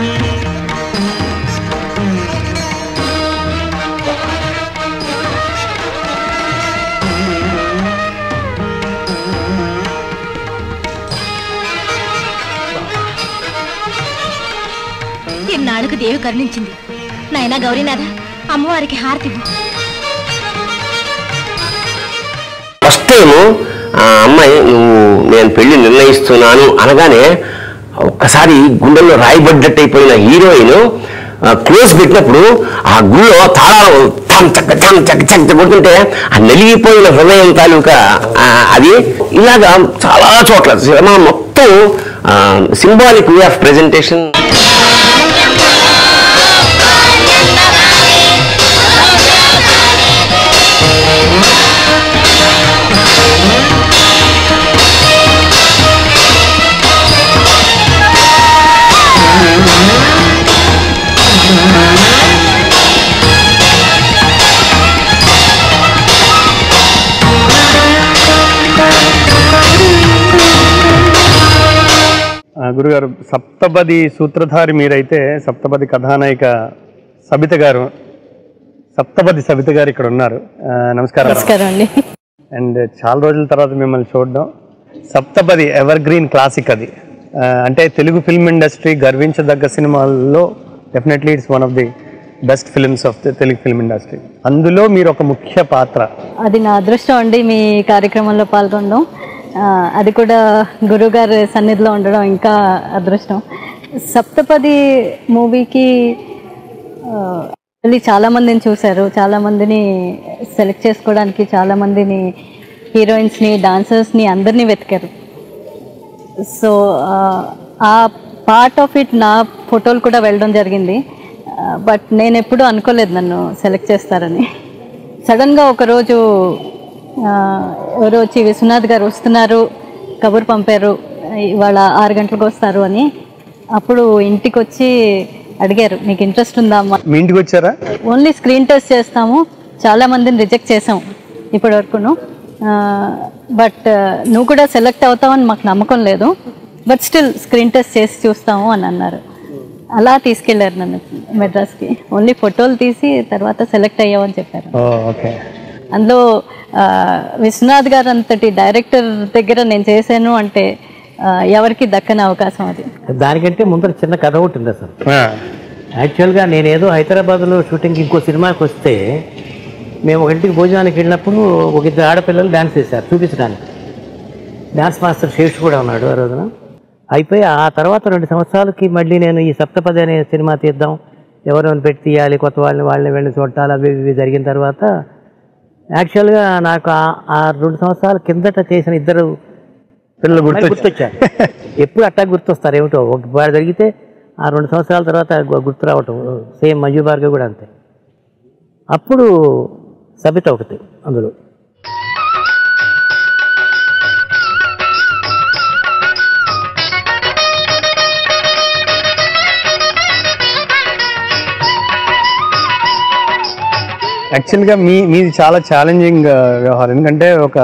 ఇన్నాళ్ళకు దేవి కరుణించింది నాయనా గౌరీనాథ అమ్మవారికి హారతి ఇవ్వు. ఫస్ట్ టైం ఆ అమ్మాయి నువ్వు నేను పెళ్లి నిర్ణయిస్తున్నాను అనగానే ఒక్కసారి గుండెల్లో రాయబడ్డట్టు అయిపోయిన హీరోయిన్ క్లోజ్ పెట్టినప్పుడు ఆ గుళ్ళో తాళాలు చం చక్క చం చక్క చక్క కొడుతుంటే ఆ నలిగిపోయిన హృదయం తాలూకా ఆ, అది ఇలాగా చాలా చోట్ల సినిమా మొత్తం సింబాలిక్ వే ఆఫ్ ప్రెజెంటేషన్ ఆ, గురుగారు సప్తపది సూత్రధారి మీరైతే సప్తపది కథానాయిక సబిత గారు సప్తపది సబిత గారు ఇక్కడ ఉన్నారు ఆ, నమస్కారం నమస్కారం అండి అండ్ చాలా రోజుల తర్వాత మిమ్మల్ని చూడడం సప్తపది ఎవర్ గ్రీన్ క్లాసిక్ అది ఆ, అంటే తెలుగు ఫిల్మ్ ఇండస్ట్రీ గర్వించదగ్గ సినిమాల్లో definitely it's one of the best films of the Telugu film industry అందులో మీరు ఒక ముఖ్య పాత్ర అది నా అదృష్టం అండి మీ కార్యక్రమంలో పాల్గొనడం ఆ, అది కూడా గురుగారి సన్నిధిలో ఉండడం ఇంకా అదృష్టం సప్తపది మూవీకి మళ్ళీ చాలా మందిని చూశారు చాలా మందిని సెలెక్ట్ చేసుకోవడానికి చాలా మందిని హీరోయిన్స్ని డాన్సర్స్ని అందరినీ వెతికారు సో ఆ పార్ట్ ఆఫ్ ఇట్ నా ఫోటోలు కూడా వెళ్ళడం జరిగింది బట్ నేను ఎప్పుడూ అనుకోలేదు నన్ను సెలెక్ట్ చేస్తారని సడన్గా ఒకరోజు ఆ, ఎవరో వచ్చి విశ్వనాథ్ గారు వస్తున్నారు కబురు పంపారు ఇవాళ ఆరు గంటలకు వస్తారు అని అప్పుడు ఇంటికి వచ్చి అడిగారు మీకు ఇంట్రెస్ట్ ఉందా అమ్మా మీ ఇంటికి వచ్చారా ఓన్లీ స్క్రీన్ టెస్ట్ చేస్తాము చాలా మందిని రిజెక్ట్ చేసాం ఇప్పటి వరకును బట్ నువ్వు కూడా సెలెక్ట్ అవుతావని మాకు నమ్మకం లేదు బట్ స్టిల్ స్క్రీన్ టెస్ట్ చేసి చూస్తాము అని అన్నారు అలా తీసుకెళ్లారు నన్ను మెడ్రాస్కి ఓన్లీ ఫోటోలు తీసి తర్వాత సెలెక్ట్ అయ్యామని చెప్పారు ఓకే అందులో ఆ, విశ్వనాథ్ గారు అంతటి డైరెక్టర్ దగ్గర నేను చేశాను అంటే ఆ, ఎవరికి దక్కని అవకాశం అది దానికంటే ముందర చిన్న కథ ఒకటి ఉంది అసలు యాక్చువల్గా నేనేదో హైదరాబాద్లో షూటింగ్కి ఇంకో సినిమాకి వస్తే మేము ఒక ఇంటికి భోజనానికి వెళ్ళినప్పుడు ఒక ఇద్దరు ఆడపిల్లలు డ్యాన్స్ చేశారు చూపించడానికి డ్యాన్స్ మాస్టర్ శేష్ కూడా ఉన్నాడు ఆ రోజున అయిపోయి ఆ తర్వాత రెండు సంవత్సరాలకి మళ్ళీ నేను ఈ సప్తపది అనే సినిమా తీద్దాం ఎవరెవరిని పెట్టి తీయాలి కొత్త వాళ్ళని వాళ్ళని వెళ్ళి చూడాలి అవి ఇవి జరిగిన తర్వాత యాక్చువల్గా నాకు ఆ- ఆ రెండు సంవత్సరాల కిందట చేసిన ఇద్దరు పిల్లలు అమ్మాయిలు గుర్తొచ్చారు ఎప్పుడు అట్టా గుర్తొస్తారు ఏమిటో ఒక బాగా జరిగితే ఆ రెండు సంవత్సరాల తర్వాత గు- గుర్తు రావటం సేమ్ మంజు భార్గవ్ కూడా అంతే అప్పుడు సబిత ఒకటి అందులో యాక్చువల్గా మీ మీది చాలా ఛాలెంజింగ్ వ్యవహారం ఎందుకంటే ఒక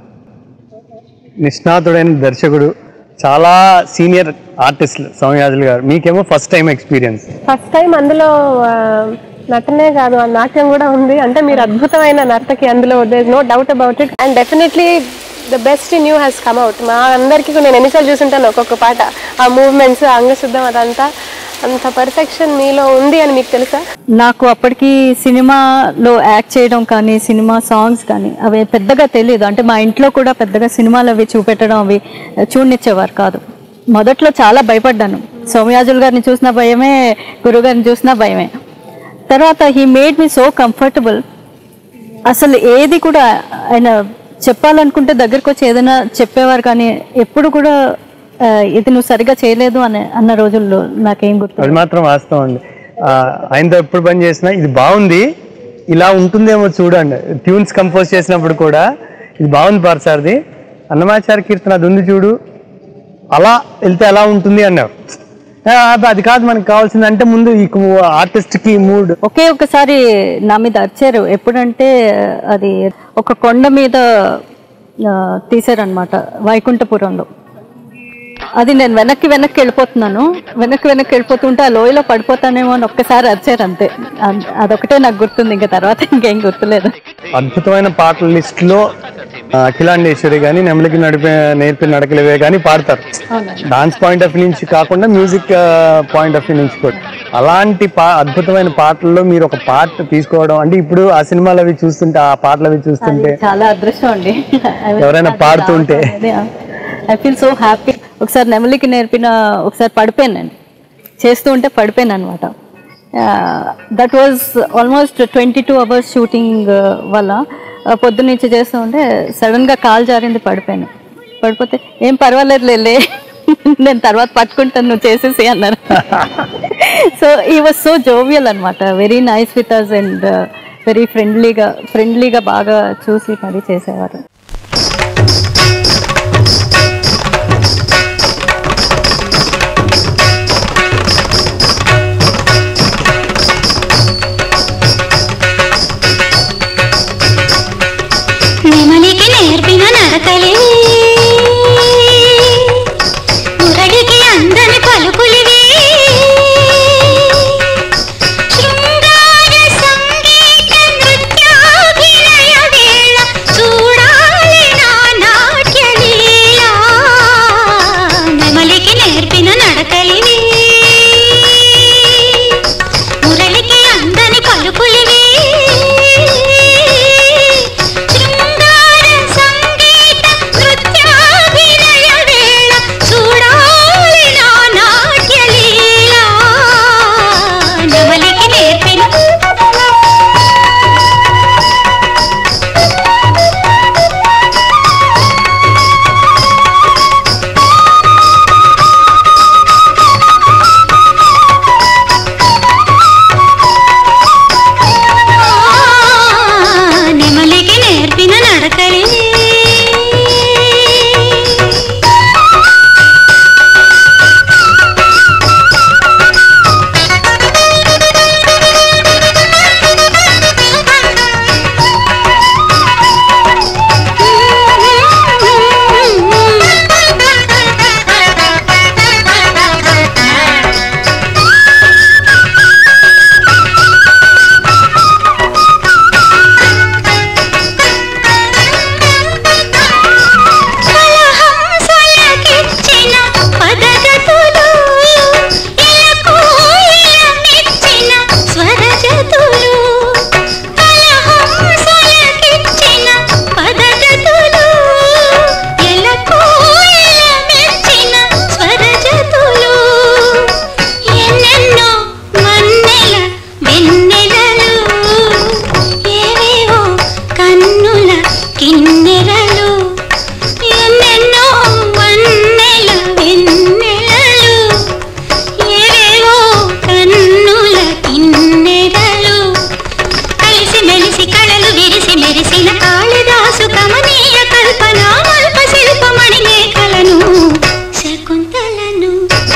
నిష్ణాతుడైన దర్శకుడు చాలా సీనియర్ ఆర్టిస్ట్ సౌమ్యాజులు గారు మీకేమో first time experience first time అందులో ఆ, నటనే కాదు ఆ నాట్యం కూడా ఉంది అంటే మీరు అద్భుతమైన నర్తకి అందులో there no doubt about it and definitely the best new has come out మా అందరికీ కూడా నేను ఎన్నిసార్లు చూసుంటాను ఒక్కొక్క పాట ఆ మూవ్మెంట్స్ అంగశుద్ధం అదంతా అంత పర్ఫెక్షన్ మీలో ఉంది అని మీకు తెలుసా నాకు అప్పటికి సినిమాలో యాక్ట్ చేయడం కానీ సినిమా సాంగ్స్ కానీ అవి పెద్దగా తెలియదు అంటే మా ఇంట్లో కూడా పెద్దగా సినిమాలు అవి చూపెట్టడం అవి చూడనిచ్చేవారు కాదు మొదట్లో చాలా భయపడ్డాను సౌమ్యాజుల్ గారిని చూసిన భయమే గురువు గారిని చూసిన భయమే తర్వాత he made me so comfortable అసలు ఏది కూడా ఆయన చెప్పాలనుకుంటే దగ్గరికి వచ్చి ఏదైనా చెప్పేవారు కానీ ఎప్పుడు కూడా ఆ, ఇది నువ్వు సరిగా చేయలేదు అని అన్న రోజుల్లో నాకేం గుర్తు అది మాత్రం వాస్తవం అండి ఆ, ఆయనతో ఎప్పుడు పని చేసినా ఇది బాగుంది ఇలా ఉంటుందేమో చూడండి ట్యూన్స్ కంపోజ్ చేసినప్పుడు కూడా ఇది బాగుంది పార్సార్ది అన్నమాచార కీర్తన అది ఉంది చూడు అలా వెళ్తే ఎలా ఉంటుంది అన్నారు ఆ, అది కాదు మనకు కావాల్సింది అంటే ముందు ఈ ఆర్టిస్ట్ కి మూడ్ ఒకే ఒకసారి నా మీద అరిచారు ఎప్పుడంటే అది ఒక కొండ మీద ఆ, తీశారనమాట వైకుంఠపురంలో అది నేను వెనక్కి వెనక్కి వెళ్ళిపోతున్నాను వెనక్కి వెనక్కి వెళ్ళిపోతుంటే ఆ లోయలో పడిపోతానేమో అని ఒక్కసారి అరిచారు అంతే అద్- అదొకటే నాకు గుర్తుంది ఇంకా తర్వాత ఇంకేం గుర్తులేదు అద్భుతమైన పాటల లిస్ట్ లో ఆ, అఖిలాండేశ్వరి కానీ నెమలికి నడిపే నేర్పి నడకలేవే కానీ పాడతారు డాన్స్ పాయింట్ ఆఫ్ వ్యూ నుంచి కాకుండా మ్యూజిక్ పాయింట్ ఆఫ్ వ్యూ నుంచి కూడా అలాంటి పా అద్భుతమైన పాటల్లో మీరు ఒక పాట తీసుకోవడం అంటే ఇప్పుడు ఆ సినిమాలు అవి చూస్తుంటే ఆ పాటలు అవి చూస్తుంటే చాలా అదృష్టం అండి ఎవరైనా పాడుతుంటే ఐ ఫీల్ సో హ్యాపీ ఒకసారి నెమలికి నేర్పిన ఒకసారి పడిపోయాను నేను చేస్తూ ఉంటే పడిపోయాను అనమాట that was almost twenty two hours shooting వల్ల uh, పొద్దున్నుంచి చేస్తూ ఉంటే సడన్గా కాల్ జారింది పడిపోయాను పడిపోతే ఏం పర్వాలేదు లేలే నేను తర్వాత పట్టుకుంటాను నువ్వు చేసేసి అన్నారు so he was so jovial అనమాట very nice with us and very ఫ్రెండ్లీగా ఫ్రెండ్లీగా బాగా చూసి మరి చేసేవారు నెమలికి నేర్పిన నడకలే మురడికి అందని పలుకులివి శృంగార సంగీత నృత్యాభినయ వేళ చూడాలి నా నాట్య లీల నెమలికి నేర్పిన నడకలివి మురళికి అందని పలుకులివి శృంగార సంగీత నృత్యాభినయ వేళ చూడాలి నా నాట్య లీల నెమలికి నేర్పిన నెమలికి నేర్పిన నడకలే కలహంసలకిచ్చిన పదగతులు ఇలకు ఇలమిచ్చిన స్వరజతులు కలహంసలకిచ్చిన పదగతులు ఇలకు ఇలమిచ్చిన స్వరజతులు ఎన్నెన్నో మన్నెల వెన్నెలలు ఏవేవో కన్నుల కిన్నెరలు ఎన్నెన్నో వన్నెల వెన్నెలలు ఏవేవో కన్నుల కిన్నెరలు కలిసి మెలిసి కళలు విరిసి మెరిసిన కాళిదాసు కమనీయ కల్పన అల్ప శిల్పమణి మేఘలను శకుంతలను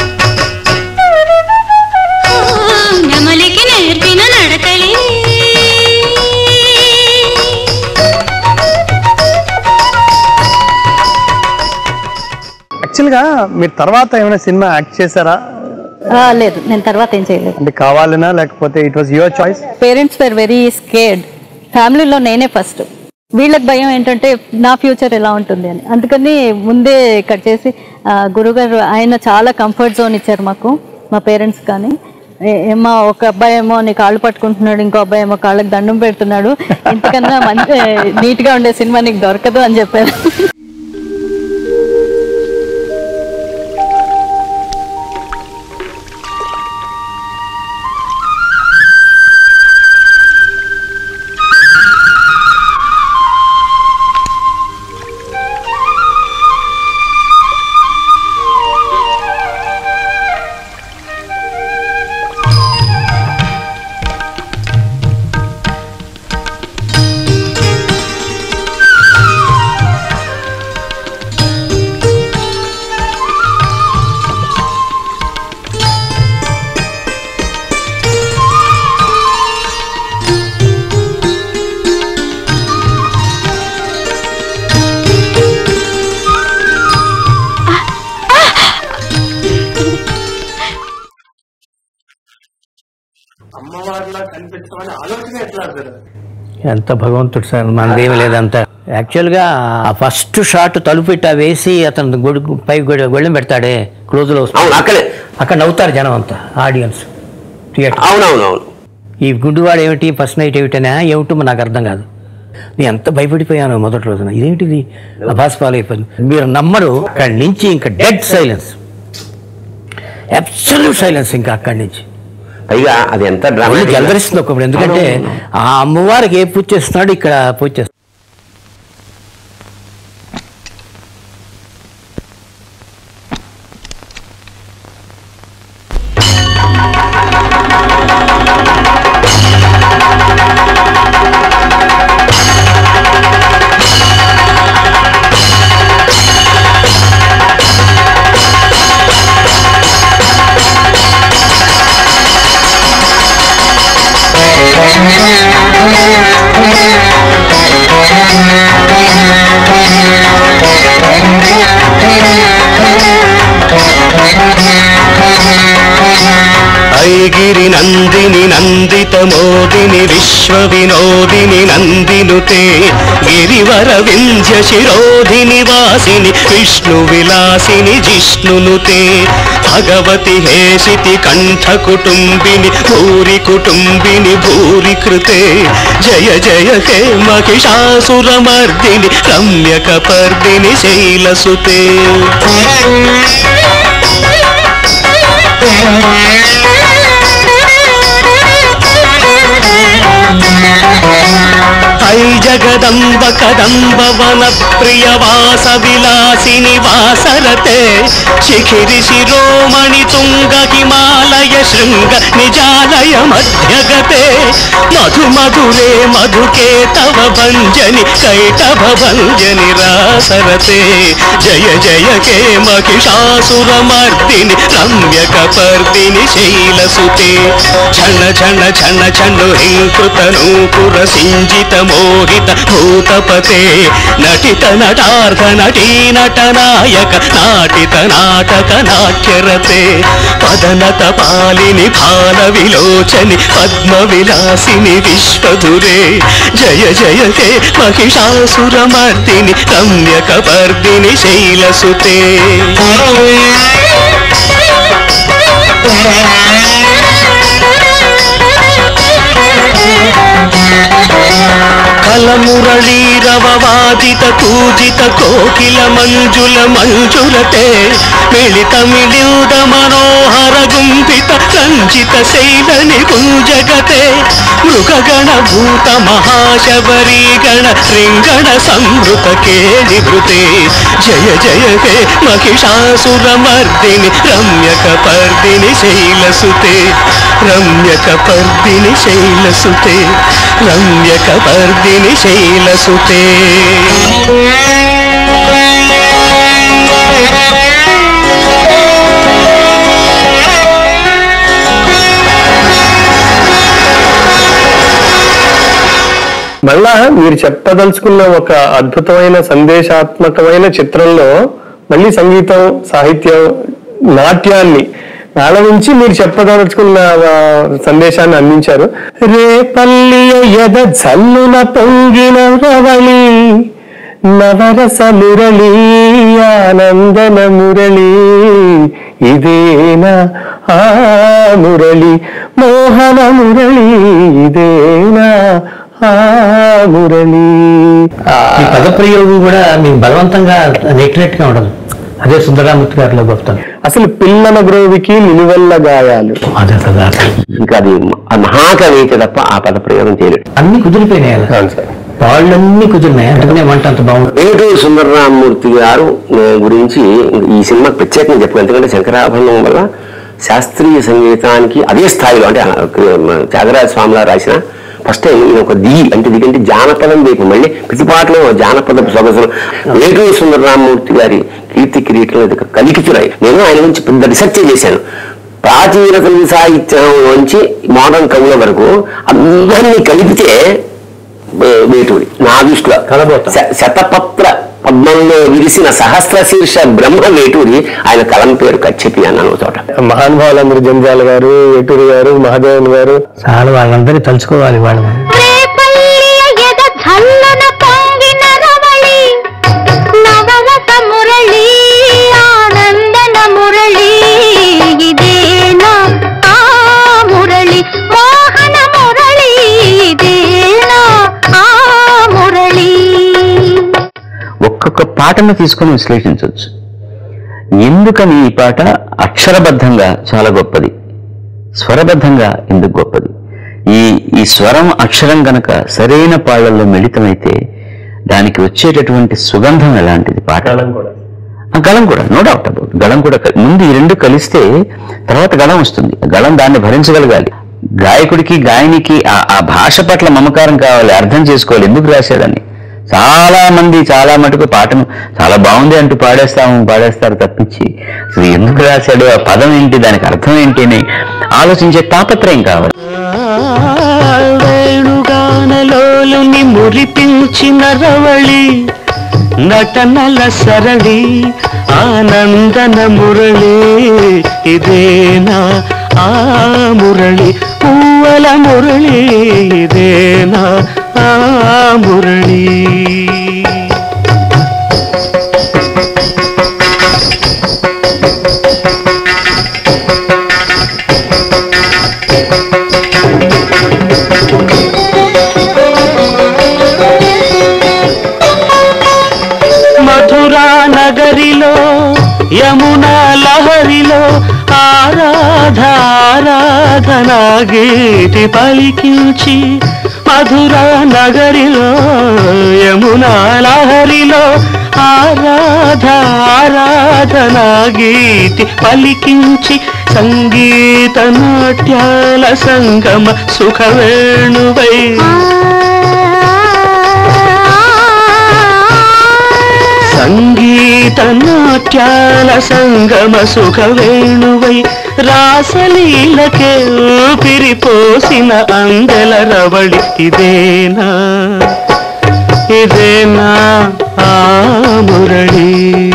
ఓ, నెమలికి నేర్పిన నడకలే యాక్చువల్గా మీరు తర్వాత ఏమైనా సినిమా యాక్ట్ చేశారా ఆ, లేదు నేను తర్వాత ఏం చేయలేదు అంటే కావాలనా లేకపోతే it was your choice parents were very scared ఫ్యామిలీలో నేనే ఫస్ట్ వీళ్ళకి భయం ఏంటంటే నా ఫ్యూచర్ ఎలా ఉంటుంది అని అందుకని ముందే కట్ చేసి ఆ, గురుగారు ఆయన చాలా కంఫర్ట్ జోన్ ఇచ్చారు మాకు మా పేరెంట్స్ కానీ ఏ- ఏమో ఒక అబ్బాయి ఏమో నీ కాళ్ళు పట్టుకుంటున్నాడు ఇంకో అబ్బాయి ఏమో కాళ్ళకి దండం పెడుతున్నాడు ఇంతకన్నా మంచి నీట్గా ఉండే సినిమా నీకు దొరకదు అని చెప్పారు అమ్మవారిలా కనిపించమని ఆలోచన ఎట్లా సార్ ఎంత భగవంతుడు సార్ మనదేమి లేదంతా యాక్చువల్గా ఆ ఫస్ట్ షాట్ తలుపు ఇట్టా వేసి అతను గొడుగు పై గొడె గొళ్ళెం పెడతాడే క్లోజ్లో అక్కడే అక్కడ నవ్వుతారు జనం అంతా ఆడియన్స్ థియేటర్ అవునవునవును ఈ గుడ్డివాడు ఏమిటి ఫస్ట్ నైట్ ఏమిటనా ఏమిటో నాకు అర్థం కాదు నేను ఎంత భయపడిపోయాను మొదటి రోజున ఇదేంటిది అభాస్పాలు అయిపోయింది మీరు నమ్మరు అక్కడి నుంచి ఇంకా డెడ్ సైలెన్స్ అబ్సల్యూట్ సైలెన్స్ ఇంకా అక్కడి నుంచి పైగా అది ఎంత ఒళ్ళు డ్రామాటిక్ జలదరిస్తుంది ఒకప్పుడు ఎందుకంటే ఆ అమ్మవారికి ఏ పూజ చేస్తున్నాడు ఇక్కడ పూజ చేస్తున్నాడు ఐగిరి నందిని నందిత మోదిని విశ్వ వినోదిని నందినుతే గిరివర వింధ్య శిరోధిని వాసిని విష్ణు విలాసిని జిష్ణునుతే భగవతి హేషితి కంఠ కుటుంబిని భూరి కుటుంబిని భూరి కృతే జయ జయ హే మహిషాసురమర్దిని రమ్యక పర్దిని శైలసుతే ఐ జగదంబ కదంబ వన ప్రియ వాస విలాసిని వాసరతే శిఖిరి శిరోమణి తుంగ హిమాలయ శృంగ నిజాలయ మధ్యగతే మధు మధురే మధుకే తవ భంజని కైటభ భంజని రాసరతే జయ జయ కే మహిషాసురమర్దిని రమ్యక పర్దిని శైలసుతే ఛణ ఛణ ఛణ ఛను హింకృత నూపుర సింజిత మోహిత భూతపతే నటిత నటార్థ నటీ నట నాయక నాటిత నాటక నాట్యరతే పదనత పాలిని భాల విలోచని పద్మ విలాసిని విశ్వధురే జయ జయ హే మహిషాసురమర్దిని రమ్యక పర్దిని శైలసుతే కలమురళీరవవాదిత కూజిత కోకిల మంజుల మంజులతే మిళిత మిళియుద మనోహర గుంపిత రంజిత శైలని గుంజగతే మృగగణ భూత మహాశబరీ గణ రింగణ సంవృత కేళిభృతే జయ జయ హే మహిషాసురమర్దిని రమ్యక పర్దిని శైలసుతే రమ్యక పర్దిని శైలసుతే రమ్యక పర్దిని శైలసుతే మళ్ళా మీరు చెప్పదలుచుకున్న ఒక అద్భుతమైన సందేశాత్మకమైన చిత్రంలో మళ్ళీ సంగీతం సాహిత్యం నాట్యాన్ని నుంచి మీరు చెప్పదలుచుకున్న ఆ, సందేశాన్ని అందించారు రేపల్లియ ఎద జల్లున పొంగిన రవళి నవరస మురళి ఆనందన మురళి ఇదేనా ఆ మురళి మోహన మురళి ఇదేనా ఆ మురళి ఈ పదప్రయోగం కూడా మీకు బలవంతంగా నెట్టినట్టుగా ఉండదు అదే సుందరామూర్తి గారిలో గొప్పతనం అసలు పిల్లల గ్రోవికి నిలువెల్ల గాయాలు అదే కదా ఇంకా అది ఆ మహాకవి అయితే తప్ప ఆ పద ప్రయోగం చేయలేడు అన్ని కుదిరిపోయినాయి అలా. వాళ్ళన్నీ కుదిరినాయి అందుకనే వంట అంత బాగుంది వేటూరు సుందరరామూర్తి గారు ఆ, గురించి ఈ సినిమా ప్రత్యేకంగా చెప్పాలి ఎందుకంటే శంకరాభరణం వల్ల శాస్త్రీయ సంగీతానికి అదే స్థాయిలో అంటే ఆ, క- త్యాగరాజ స్వామిలా రాసిన ఫస్ట్ టైం ఈయన ఒక దిగి అంటే దిగి అంటే జానపదం వైపు మళ్ళీ ప్రతి పాటలో జానపద సొగసులు వేటూరు సుందరరామూర్తి గారి కీర్తి కిరీటం ఇది కలికిచురాయి నేను ఆయన గురించి పెద్ద రీసెర్చ్ చేశాను ప్రాచీన తెలుగు సాహిత్యం నుంచి మోడర్న్ కవుల వరకు అందరినీ కలిపితే వే- వేటూరి నా దృష్టిలో శ- శతపత్ర పద్మంలో విరిసిన సహస్ర శీర్ష బ్రహ్మ వేటూరి ఆయన కలం పేరు కచ్చెపి అన్నాను చోట మహానుభావులందరూ జంజాల గారు ఏటూరి గారు మహాదేవన్ గారు చాలా వాళ్ళందరినీ తలుచుకోవాలి వాళ్ళు ఎద చల్లన పొంగిన రవళి నవరస మురళి ఆనందన మురళి ఇదేనా ఆ మురళి మోహన మురళి ఇదేనా ఆ మురళి ఒక్కొక్క పాటను తీసుకొని విశ్లేషించవచ్చు ఎందుకని ఈ పాట అక్షరబద్ధంగా చాలా గొప్పది స్వరబద్ధంగా ఎందుకు గొప్పది ఈ ఈ స్వరం అక్షరం గనక సరైన పాళ్ళల్లో మిళితమైతే దానికి వచ్చేటటువంటి సుగంధం ఎలాంటిది పాట ఆ గళం కూడా నో డౌట్ అబౌట్ గళం కూడా క- ముందు ఈ రెండు కలిస్తే తర్వాత గళం వస్తుంది ఆ గళం దాన్ని భరించగలగాలి గాయకుడికి గాయనికి ఆ- ఆ భాష పట్ల మమకారం కావాలి అర్థం చేసుకోవాలి ఎందుకు రాశాడని చాలా మంది చాలా మటుకు పాటను చాలా బాగుంది అంటూ పాడేస్తాము పాడేస్తారు తప్పించి అసలు ఎందుకు రాశాడు ఆ పదం ఏంటి దానికి అర్థం ఏంటి అని ఆలోచించే తాపత్రయం కావాలి వేణుగానలోలుని మురిపించిన రవళి నటనల సరళి ఆనందన మురళి ఇదేనా ఆ మురళి పువ్వల మురళి ఇదేనా ఆ మురళి మధురా నగరిలో యమునా లహరిలో ఆరాధ ఆరాధనా గీతి పలికించి మధురా నగరిలో యమునా లహరిలో ఆరాధ ఆరాధనా గీతి పలికించి సంగీత నాట్యాల సంగమ సుఖవేణువై సంగీత నాట్యాల సంగమ సుఖ వేణువై రాసలీలకే ఊపిరిపోసిన అందెల రవళి ఇదేనా ఇదేనా ఆ మురళి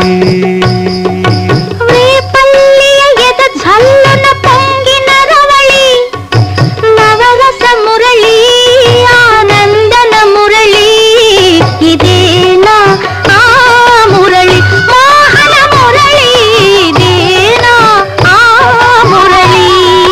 రేపల్లియ ఎద ఝల్లున పొంగిన రవళి నవరస మురళి ఆనందన మురళి ఇదేనా ఆ మురళి మోహన మురళి ఇదేనా ఆ మురళి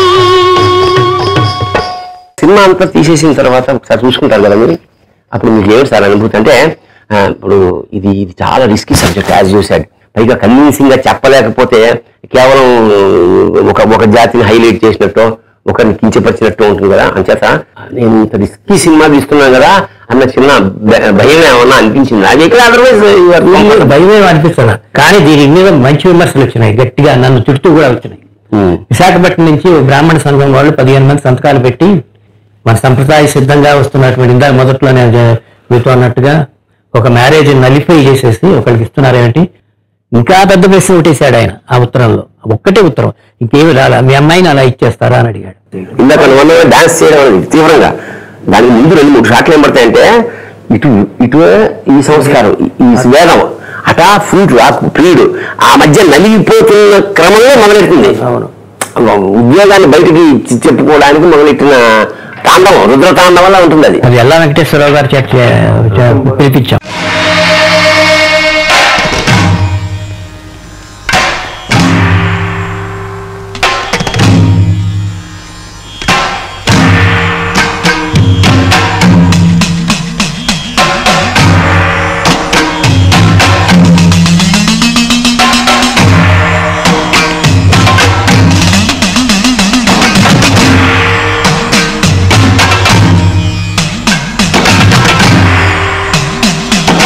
సినిమా అంతా తీసేసిన తర్వాత ఒకసారి చూసుకుంటారు కదా మీరు అప్పుడు మీకు ఏమిటి సార్ అనుభూతి అంటే ఆ, ఇప్పుడు ఇది ఇది చాలా రిస్కీ సబ్జెక్ట్ యాజ్ చూసాడు పైగా కన్విన్సింగ్ గా చెప్పలేకపోతే కేవలం ఒక ఒక జాతిని హైలైట్ చేసినట్టు ఒకరిని కించపరిచినట్టు ఉంటుంది కదా అంచేత నేను ఇంత రిస్కీ సినిమా తీస్తున్నాను కదా అన్న చిన్న భ- భయం ఏమన్నా అనిపించింది అది ఇక్కడ అదర్వైజ్ భయమే అనిపిస్తున్నా కానీ దీని మీద మంచి విమర్శలు వచ్చినాయి గట్టిగా నన్ను చుట్టూ కూడా వచ్చినాయి విశాఖపట్నం నుంచి ఓ బ్రాహ్మణ సంఘం వాళ్ళు పదిహేను మంది సంతకాలు పెట్టి మన సంప్రదాయ సిద్ధంగా వస్తున్నటువంటి ఇందాక మొదట్లో నేను జ- మీతో అన్నట్టుగా ఒక మ్యారేజ్ నలిఫై చేసేసి ఒకరికి ఇస్తున్నారేమిటి ఇంకా పెద్ద ప్రశ్న ఒకటేశాడు ఆయన ఆ ఉత్తరంలో ఒక్కటే ఉత్తరం ఇంకేమి రాలా మీ అమ్మాయిని అలా ఇచ్చేస్తారా అని అడిగాడు ఇందాక నువ్వు డాన్స్ చేయడం అనేది తీవ్రంగా దానికి ముందు రెండు మూడు షాట్లు ఏం పడతాయంటే ఇటు ఇటు ఈ సంస్కారం ఈ- ఈ వేదం అటా ఫ్రూట్ ఆ ప్రియుడు ఆ మధ్య నలిగిపోతున్న క్రమంలో మొదలెడుతుంది ఉద్యోగాన్ని బయటికి చె- చెప్పుకోవడానికి మొదలెట్టిన తాండవం రుద్ర తాండవంలా ఉంటుంది అది అది ఎల్లా వెంకటేశ్వరరావు గారు చేత చే- పిలిపించాం ఆ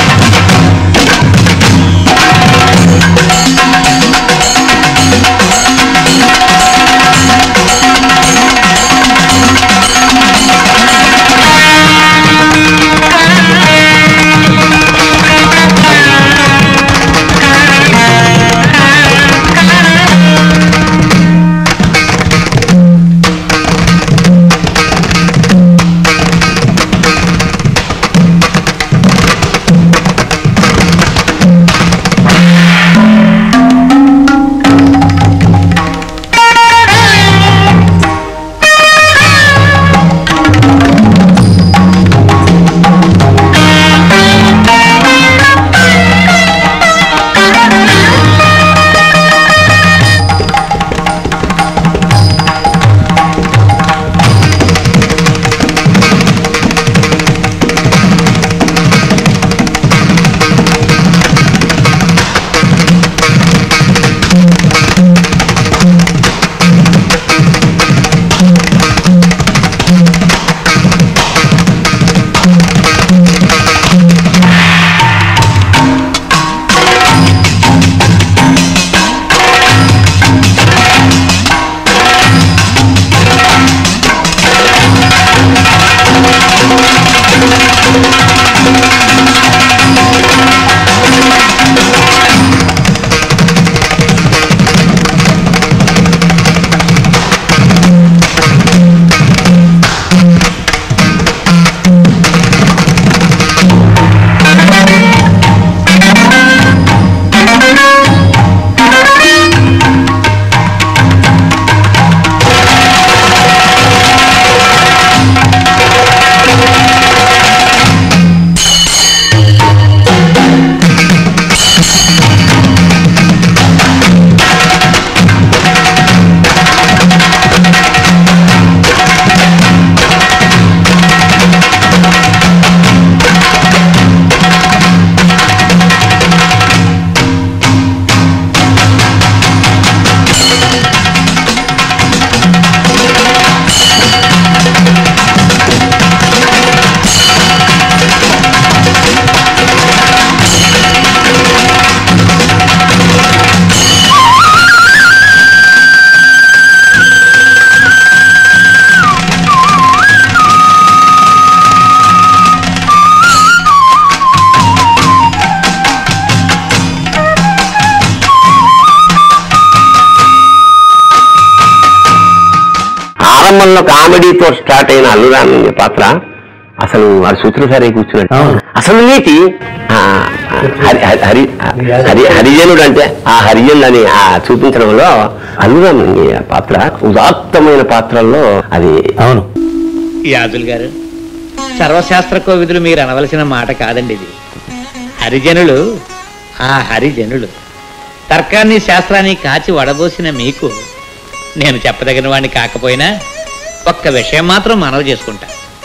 ప్రారంభంలో కామెడీతో స్టార్ట్ అయిన అల్లురాన్ పాత్ర అసలు వాడు సూత్రధారి కూర్చున్నాడు అసలు నీతి ఆ, హరి హరి- హరి హరి హరిజనుడు అంటే ఆ హరిజనుడు అని ఆ చూపించడంలో అల్లురాన్ పాత్ర ఉదాత్తమైన పాత్రల్లో అది అవును యాదుల్ గారు సర్వశాస్త్ర కోవిదులు మీరు అనవలసిన మాట కాదండి ఇది హరిజనులు ఆ హరిజనులు తర్కాన్ని శాస్త్రాన్ని కాచి వడబోసిన మీకు నేను చెప్పదగిన వాడిని కాకపోయినా ఒక్క విషయం మాత్రం మనవి చేసుకుంటా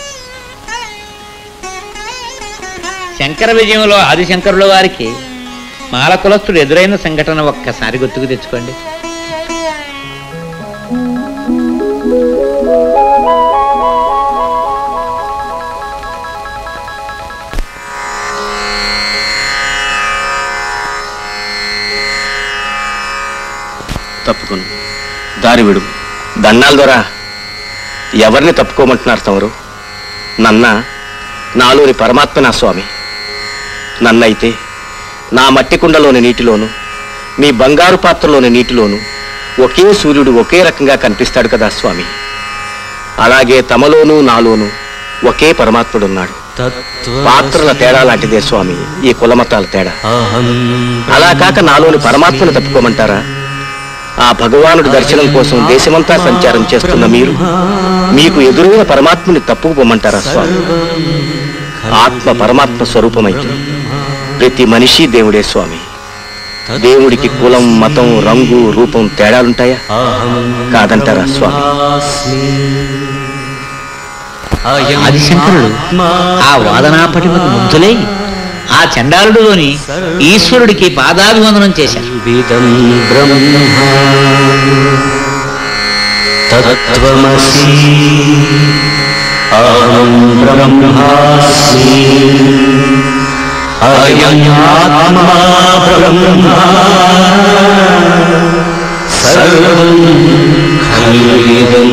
శంకర విజయంలో ఆదిశంకరుల వారికి మాల కులస్తుడు ఎదురైన సంఘటన ఒక్కసారి గుర్తుకు తెచ్చుకోండి తప్పుకోను దారి విడు దండాల ద్వారా ఎవరిని తప్పుకోమంటున్నారు తమరు నన్న నాలోని పరమాత్మ నా స్వామి నన్నైతే నా మట్టి కుండలోని నీటిలోను మీ బంగారు పాత్రలోని నీటిలోను ఒకే సూర్యుడు ఒకే రకంగా కనిపిస్తాడు కదా స్వామి అలాగే తమలోనూ నాలోనూ ఒకే పరమాత్ముడున్నాడు పాత్రల తేడా లాంటిదే స్వామి ఈ కులమతాల తేడా అలా కాక నాలోని పరమాత్మను తప్పుకోమంటారా ఆ భగవానుడి దర్శనం కోసం దేశమంతా సంచారం చేస్తున్న మీరు మీకు ఎదురైన పరమాత్మని తప్పుకుపోమంటారా స్వామి ఆత్మ పరమాత్మ స్వరూపమైతే ప్రతి మనిషి దేవుడే స్వామి దేవుడికి కులం మతం రంగు రూపం తేడాలుంటాయా కాదంటారా స్వామి ఆదిశంకరుడు ఆ వాదనా పటిమకు ముగ్ధులై ఆ చండాలుడులోని ఈశ్వరుడికి పాదాభివందనం చేశారు తత్వమసి అహం బ్రహ్మాస్మి అయం ఆత్మా బ్రహ్మ సర్వం ఖల్విదం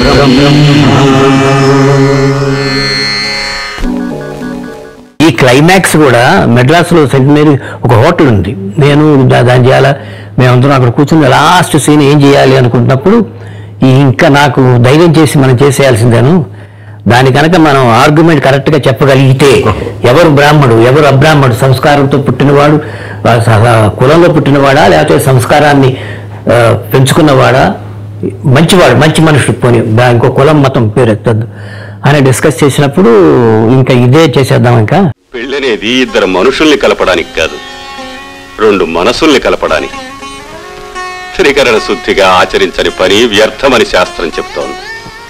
ఈ క్లైమాక్స్ కూడా మెడ్రాస్లో సెంటినరీ ఒక హోటల్ ఉంది నేను దా- దాని చేయాలా మేమందరం అక్కడ కూర్చుని లాస్ట్ సీన్ ఏం చేయాలి అనుకుంటున్నప్పుడు ఈ ఇంకా నాకు ధైర్యం చేసి మనం చేసేయాల్సిందేను దాని కనుక మనం ఆర్గ్యుమెంట్ కరెక్ట్గా చెప్పగలిగితే ఎవరు బ్రాహ్మడు ఎవరు అబ్రాహ్మడు సంస్కారంతో పుట్టినవాడు ఆ స- కులంలో పుట్టినవాడా లేకపోతే సంస్కారాన్ని ఆ, పెంచుకున్నవాడా మంచివాడు మంచి మనుషుడు పోనీ దా- ఇంకో కులం మతం పేరు ఎత్తద్దు అని డిస్కస్ చేసినప్పుడు ఇంకా ఇదే చేసేద్దాం ఇంకా పెళ్ళనేది ఇద్దరు మనుషుల్ని కలపడానికి కాదు రెండు మనసుల్ని కలపడానికి త్రికరణ శుద్ధిగా ఆచరించని పని వ్యర్థమని శాస్త్రం చెప్తోంది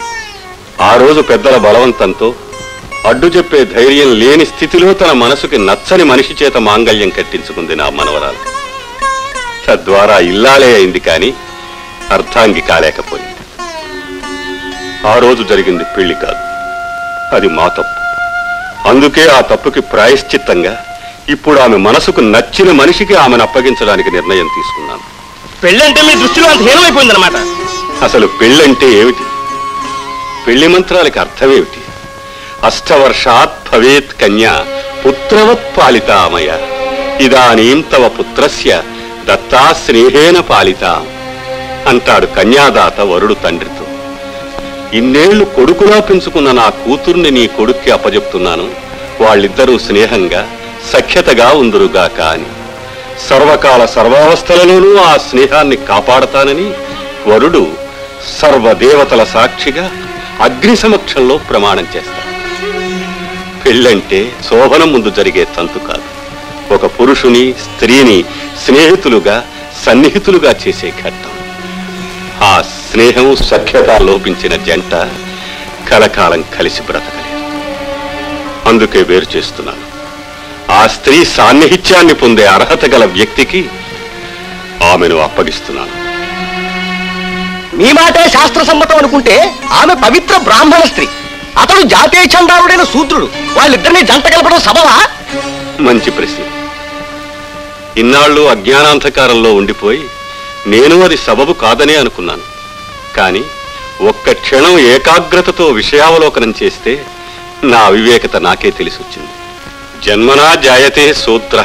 ఆ రోజు పెద్దల బలవంతంతో అడ్డు చెప్పే ధైర్యం లేని స్థితిలో తన మనసుకి నచ్చని మనిషి చేత మాంగళ్యం కట్టించుకుంది నా మనవరాలు తద్వారా ఇల్లాలే అయింది కానీ అర్థాంగి కాలేకపోయింది ఆ రోజు జరిగింది పెళ్లి కాదు అది మా తప్పు అందుకే ఆ తప్పుకి ప్రాయశ్చిత్తంగా ఇప్పుడు ఆమె మనసుకు నచ్చిన మనిషికి ఆమెను అప్పగించడానికి నిర్ణయం తీసుకున్నాను పెళ్ళంటే మీ దృష్టిలో అంత హీనమైపోయిందన్నమాట అసలు పెళ్ళంటే ఏమిటి పెళ్లి మంత్రాలకి అర్థమేమిటి అష్టవర్షాత్ భవేత్ కన్యా పుత్రవత్ పాలితామయ ఇదానీం తవ పుత్రస్య దత్తా స్నేహేన పాలిత అంటాడు కన్యాదాత వరుడు తండ్రితో ఇన్నేళ్లు కొడుకులా పెంచుకున్న నా కూతుర్ని నీ కొడుక్కి అప్పజెప్తున్నాను వాళ్ళిద్దరూ స్నేహంగా సఖ్యతగా ఉందురుగాక అని సర్వకాల సర్వావస్థలలోనూ ఆ స్నేహాన్ని కాపాడతానని వరుడు సర్వదేవతల సాక్షిగా అగ్ని సమక్షంలో ప్రమాణం చేస్తాడు పెళ్ళంటే శోభనం ముందు జరిగే తంతు కాదు ఒక పురుషుని స్త్రీని స్నేహితులుగా సన్నిహితులుగా చేసే ఘట్టం ఆ స్నేహం సఖ్యత లోపించిన జంట కలకాలం కలిసి బ్రతకలేరు అందుకే వేరు చేస్తున్నాను ఆ స్త్రీ సాన్నిహిత్యాన్ని పొందే అర్హత గల వ్యక్తికి ఆమెను అప్పగిస్తున్నాను మీ మాటే శాస్త్ర సమ్మతం అనుకుంటే ఆమె పవిత్ర బ్రాహ్మణ స్త్రీ అతడు జాతీయ చండాలుడైన శూద్రుడు వాళ్ళిద్దరిని జంట కలపడం సబవా మంచి ప్రశ్న ఇన్నాళ్ళు అజ్ఞానాంధకారంలో ఉండిపోయి నేను అది సబబు కాదనే అనుకున్నాను కానీ ఒక్క క్షణం ఏకాగ్రతతో విషయావలోకనం చేస్తే నా అవివేకత నాకే తెలిసొచ్చింది జన్మనా జాయతే శూద్ర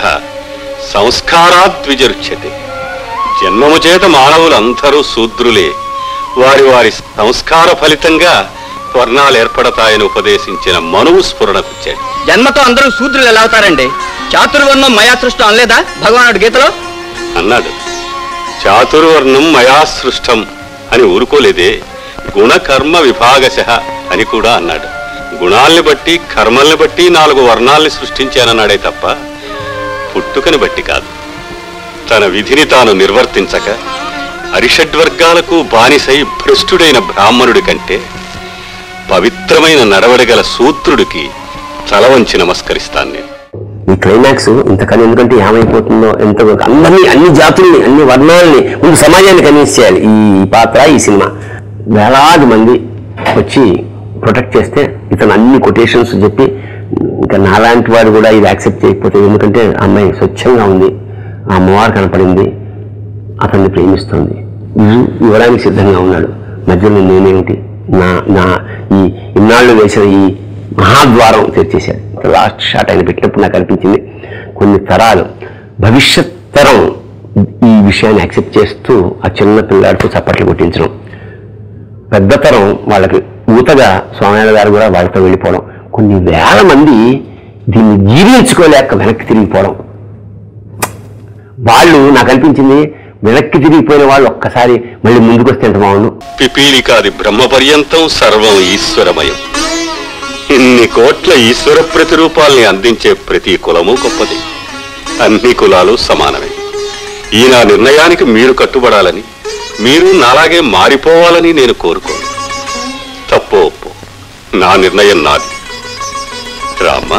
సంస్కారాత్ విజరుచ్యతే జన్మము చేత మానవులందరూ శూద్రులే వారి వారి సంస్కార ఫలితంగా వర్ణాలు ఏర్పడతాయని ఉపదేశించిన మనువు స్ఫురణకొచ్చాడు జన్మతో అందరూ శూద్రులు ఎలా అవుతారండి చాతుర్వర్ణం మయా సృష్టం అనలేదా భగవానుడు గీతలో అన్నాడు చాతుర్వర్ణం మయా సృష్టం అని ఊరుకోలేదే గుణకర్మ విభాగశ అని కూడా అన్నాడు గుణాల్ని బట్టి కర్మల్ని బట్టి నాలుగు వర్ణాల్ని సృష్టించానన్నాడే తప్ప పుట్టుకని బట్టి కాదు తన విధిని తాను నిర్వర్తించక అరిషడ్వర్గాలకు బానిసై భ్రష్టుడైన బ్రాహ్మణుడి కంటే పవిత్రమైన నడవడిగల శూద్రుడికి తల వంచి నమస్కరిస్తాను నేను ఈ క్లైమాక్స్ ఇంతకన్నా ఎందుకంటే ఏమైపోతుందో ఎంత అందరినీ అన్ని జాతుల్ని అన్ని వర్ణాలని ముందు సమాజాన్ని కన్విన్స్ చేయాలి ఈ పాత్ర ఈ సినిమా వేలాది మంది వచ్చి ప్రొటెక్ట్ చేస్తే ఇతను అన్ని కొటేషన్స్ చెప్పి ఇంకా నాలాంటి వాడు కూడా ఇది యాక్సెప్ట్ చేయకపోతే ఎందుకంటే ఆ అమ్మాయి స్వచ్ఛంగా ఉంది ఆ అమ్మవారు కనపడింది అతన్ని ప్రేమిస్తుంది ఇవ్వు- ఇవ్వడానికి సిద్ధంగా ఉన్నాడు మధ్యలో నేనేమిటి నా నా ఈ ఇన్నాళ్ళు వేసిన ఈ మహాద్వారం తెరిచేశాడు లాస్ట్ షాట్ ఆయన పెట్టినప్పుడు నాకు అనిపించింది కొన్ని తరాలు భవిష్యత్ తరం ఈ విషయాన్ని యాక్సెప్ట్ చేస్తూ ఆ చిన్న పిల్లాడితో చప్పట్లు కొట్టించడం పెద్ద తరం వాళ్ళకి ఊతగా స్వామినారాయణ గారు కూడా వాళ్ళతో వెళ్ళిపోవడం కొన్ని వేల మంది దీన్ని జీర్ణించుకోలేక వెనక్కి తిరిగిపోవడం వాళ్ళు నాకు అనిపించింది వెనక్కి తిరిగిపోయిన వాళ్ళు ఒక్కసారి మళ్ళీ ముందుకు వస్తే ఎంత బాగుండు పిపీలికాది బ్రహ్మ పర్యంతం సర్వం ఈశ్వరమయం ఇన్ని కోట్ల ఈశ్వర ప్రతిరూపాల్ని అందించే ప్రతి కులము గొప్పది అన్ని కులాలు సమానమే ఈ నా నిర్ణయానికి మీరు కట్టుబడాలని మీరు నాలాగే మారిపోవాలని నేను కోరుకోను తప్పో ఒప్పో నా నిర్ణయం నాది రామ్మా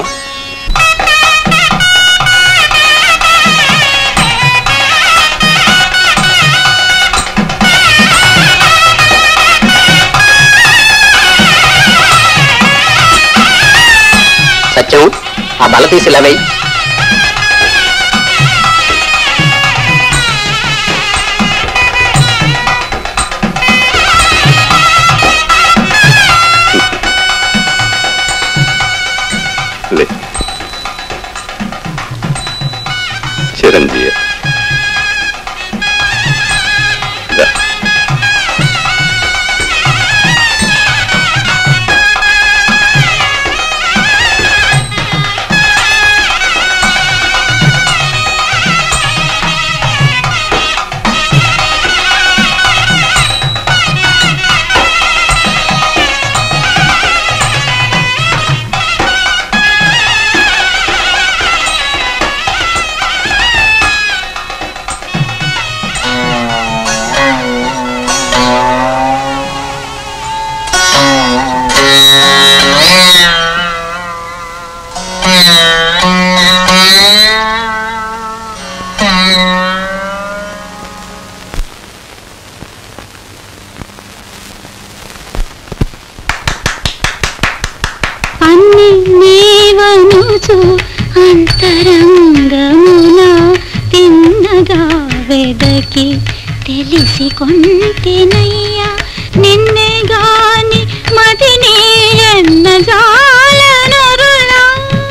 సత్యం ఆ బల తీసి లవై లే చిరంజీవి దా. అన్ని నీవనుచు అంతరంగమున తిన్నగా వెదకి తెలిసి కొంటెనయ్యా నిన్నే గాని మదిని ఎన్న జాలనరులా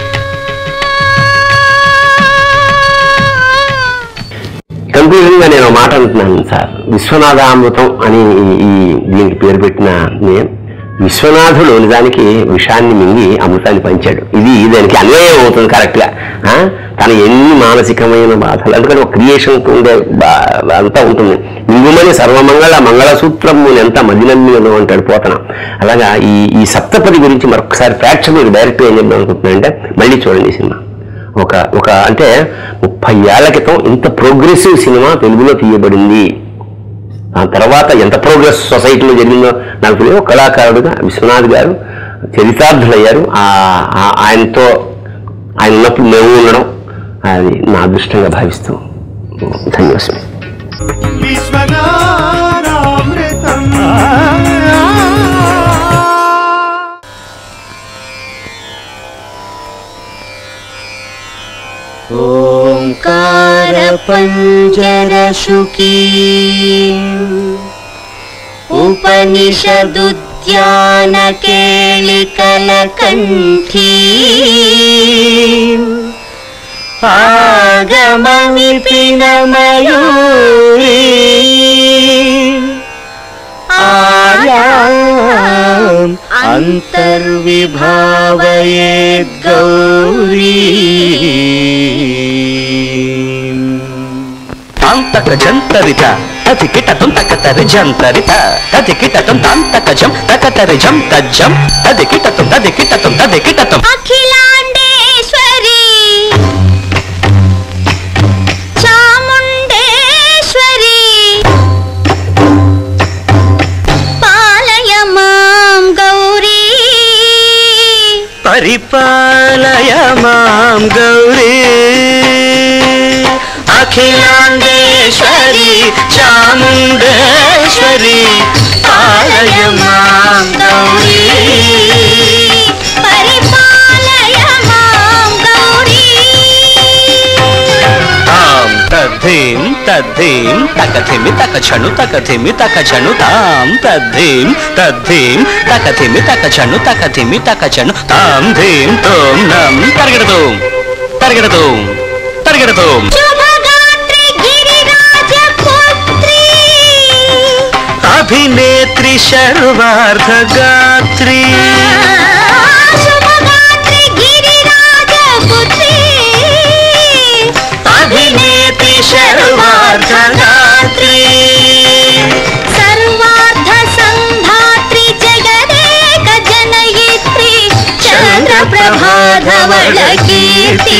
కంక్లూజన్ గా నేను ఒక మాట అంటున్నాను సార్ విశ్వనాథామృతం అని ఈ- ఈ దీనికి పేరు పెట్టిన నేను విశ్వనాథుడు నిజానికి విషాన్ని మింగి అమృతాన్ని పంచాడు ఇది దానికి అన్వయం అవుతుంది కరెక్ట్ గా ఆ? తన ఎన్ని మానసికమైన బాధలు అందుకని ఒక క్రియేషన్ ఉండే బా- అంతా ఉంటుంది మిగుమని సర్వమంగళ మంగళసూత్రము ఎంత మదినమ్మినను అంటాడు పోతన అలాగా ఈ ఈ సప్తపది గురించి మరొకసారి ప్రేక్షకులకు డైరెక్ట్ ఏం చెప్దాం అనుకుంటున్నానంటే మళ్ళీ చూడండి ఈ సినిమా ఒక ఒక అంటే ముప్పై ఏళ్ల క్రితం ఇంత ప్రోగ్రెసివ్ సినిమా తెలుగులో తీయబడింది ఆ తర్వాత ఎంత ప్రోగ్రెస్ సొసైటీలో జరిగిందో నాకు తెలియదు ఒక కళాకారుడుగా విశ్వనాథ్ గారు చరితార్థులయ్యారు ఆ- ఆ- ఆయనతో ఆయన ఉన్నప్పుడు మేము ఉండడం అది నా అదృష్టంగా భావిస్తూ ధన్యవాదం విశ్వనారామృతం ఓంకార పంజరశుకీ ఉపనిషదుద్యాన కేళికల కంఠీ ఆగమ విపిన మయూరీ మాయాం అంతర్విభావయేద్గౌరీ తాంతక జంతరిత తతి కిటతం తకతరి జంతరిత తది కిటతం తాంతకజం తకతరి జం తజ్జం తది కిటతం తది కిటతం తది కిటతం అఖిలాండేశ్వరి చాముండేశ్వరి పాలయ మాం గౌరీ పరిపాలయ మాం గౌరీ అఖిలాండేశ్వరి చాముండేశ్వరి పాలయ మాం గౌరీ పరిపాలయ మాం గౌరీ తాం తద్ధీం తద్ధీం తకథిమి తకచను తకథిమి తకచను తాం తద్ధీం తద్ధీం తకథిమి తకచను తకథిమి తకచను తాం ధీం తోం నం తరగడదు తరగడదు తరగడదు శుభగాత్రి గిరిరాజ పుత్రి అభినేత్రి శర్వార్ధ గాత్రి శుభగాత్రి గిరిరాజ పుత్రి అభినేత్రి శర్వార్ధ గాత్రి సర్వార్థ సంధాత్రి జగదేక జనయిత్రి చంద్ర ప్రభాధవళ కీర్తి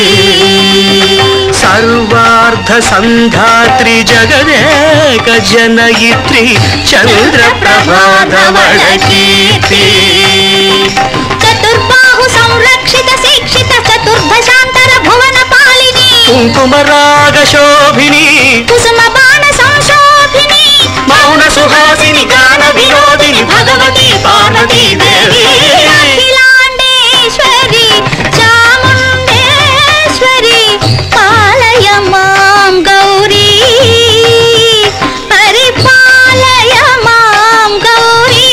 సర్వార్ధ సంధాత్రి జగదేక జనయిత్రి చంద్ర ప్రభాధవళ కీర్తి చతుర్బాహు సంరక్షిత శిక్షిత చతుర్భశాంతర భువన పాలిని కుంకుమరాగ శోభిని కుసుమ బాణ సంశోభిని మౌన సుహాసిని గాన వినోదిని భగవతి పార్వతీ దేవి అఖిలాండేశ్వరి చాముండేశ్వరి పాలయ మాం గౌరీ పరిపాలయ మాం గౌరీ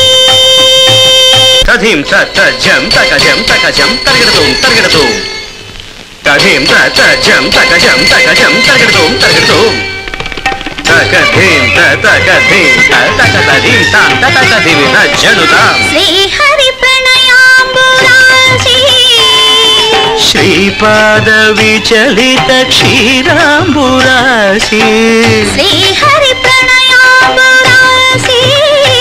తథీం తజం తకజం తకజం తరగడతూ తరగడతూ తథీం తజం తకజం తకజం తరగడతూ తరగడతూ తకధీం తకధీం తకతధీం తాం తకధీం తజ్జనుతాం శ్రీహరి ప్రణయాంబురాసి శ్రీపాద విచలిత క్షీరాంబురాశి శ్రీహరి ప్రణయాంబురాసి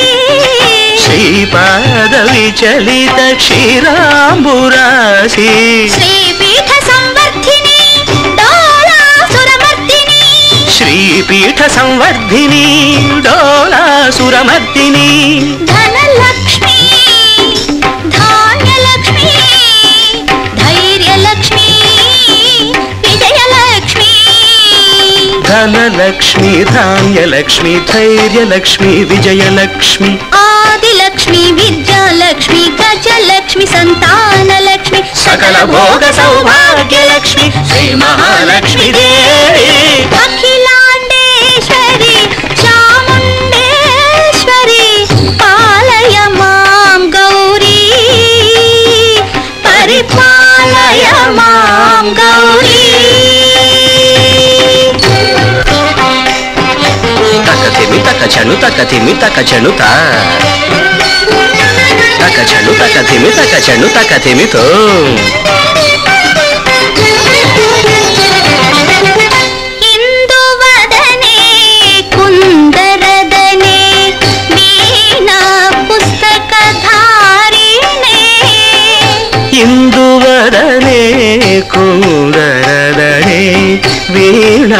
శ్రీపాద విచలిత క్షీరాంబురాశి శ్రీపీఠ సంవర్ధిని డోలాసురమర్దిని శ్రీపీఠ సంవర్ధిని డోలాసురమర్దిని ధనలక్ష్మి ధాన్యలక్ష్మి ధైర్యలక్ష్మి విజయలక్ష్మి ధనలక్ష్మి ధాన్యలక్ష్మి ధైర్యలక్ష్మి విజయలక్ష్మి ఆదిలక్ష్మి విద్యాలక్ష్మి గజలక్ష్మి సంతానలక్ష్మి సకల భోగ సౌభాగ్యలక్ష్మి శ్రీ మహాలక్ష్మి దేవి అఖిలాండేశ్వరి చాముండేశ్వరి పాలయ మాం గౌరీ పరిపాలయ మాం గౌరీ తకథిమి తకచను తకథిమి తకచను తా తకచను తకథిమి తకచను తకథిమి తో ఇందువదనే కుందరదనే వీణా పుస్తకధారిణే ఇందువరనే కుందరదనే వీణ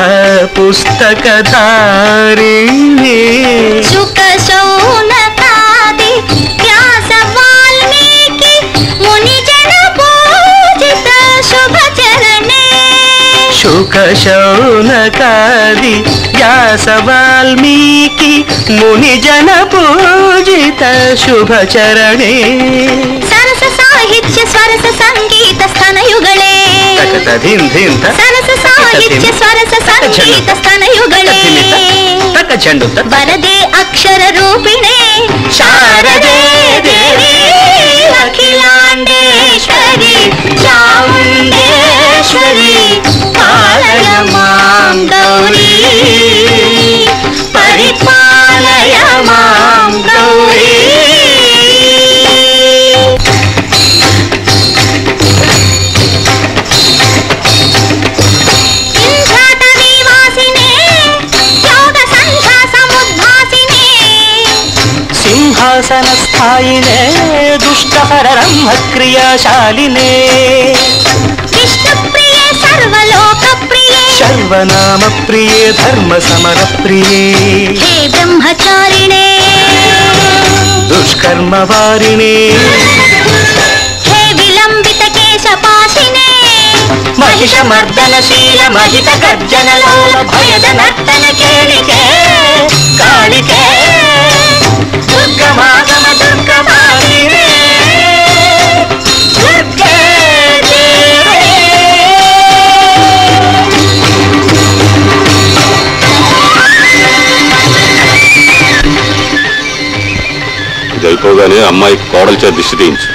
పుస్తకధారిణి శుక శౌనకాది వ్యాస వాల్మీకి మునిజన పూజిత శుభచరణే శుక శౌనకాది వ్యాస వాల్మీకి ముని జన పూజిత శుభచరణే సరస సాహిత్య స్వరస సంగీత స్థనయుಗಳೇ తకతధిం ధిం త సరస సాహిత్య స్వరస సంగీత స్థనయుಗಳೇ తకచండు వరదే అక్షర రూపిణే శారదే దేవి అఖిలాండేశ్వరి చాముండేశ్వరి పాలయ మాం గౌరీ పరిపాలయ మాం గౌరీ శాసన స్థాయినే దుష్టహర క్రియాశాలినే విష్ణుప్రియే సర్వలోక ప్రియే సర్వనామ ప్రియే ధర్మ సమర ప్రియే హే బ్రహ్మచారిణే దుష్కర్మ వారిణే హే విలంబిత కేశపాశినే మహిష మర్దనశీల మహిత గర్జనలోల భయద నర్తన కేళికే కాళికే దుర్గమాగమ దుర్గమాలినే దుర్గే ఇది అయిపోగానే అమ్మాయికి కోడల చేత దిష్టి తీయించు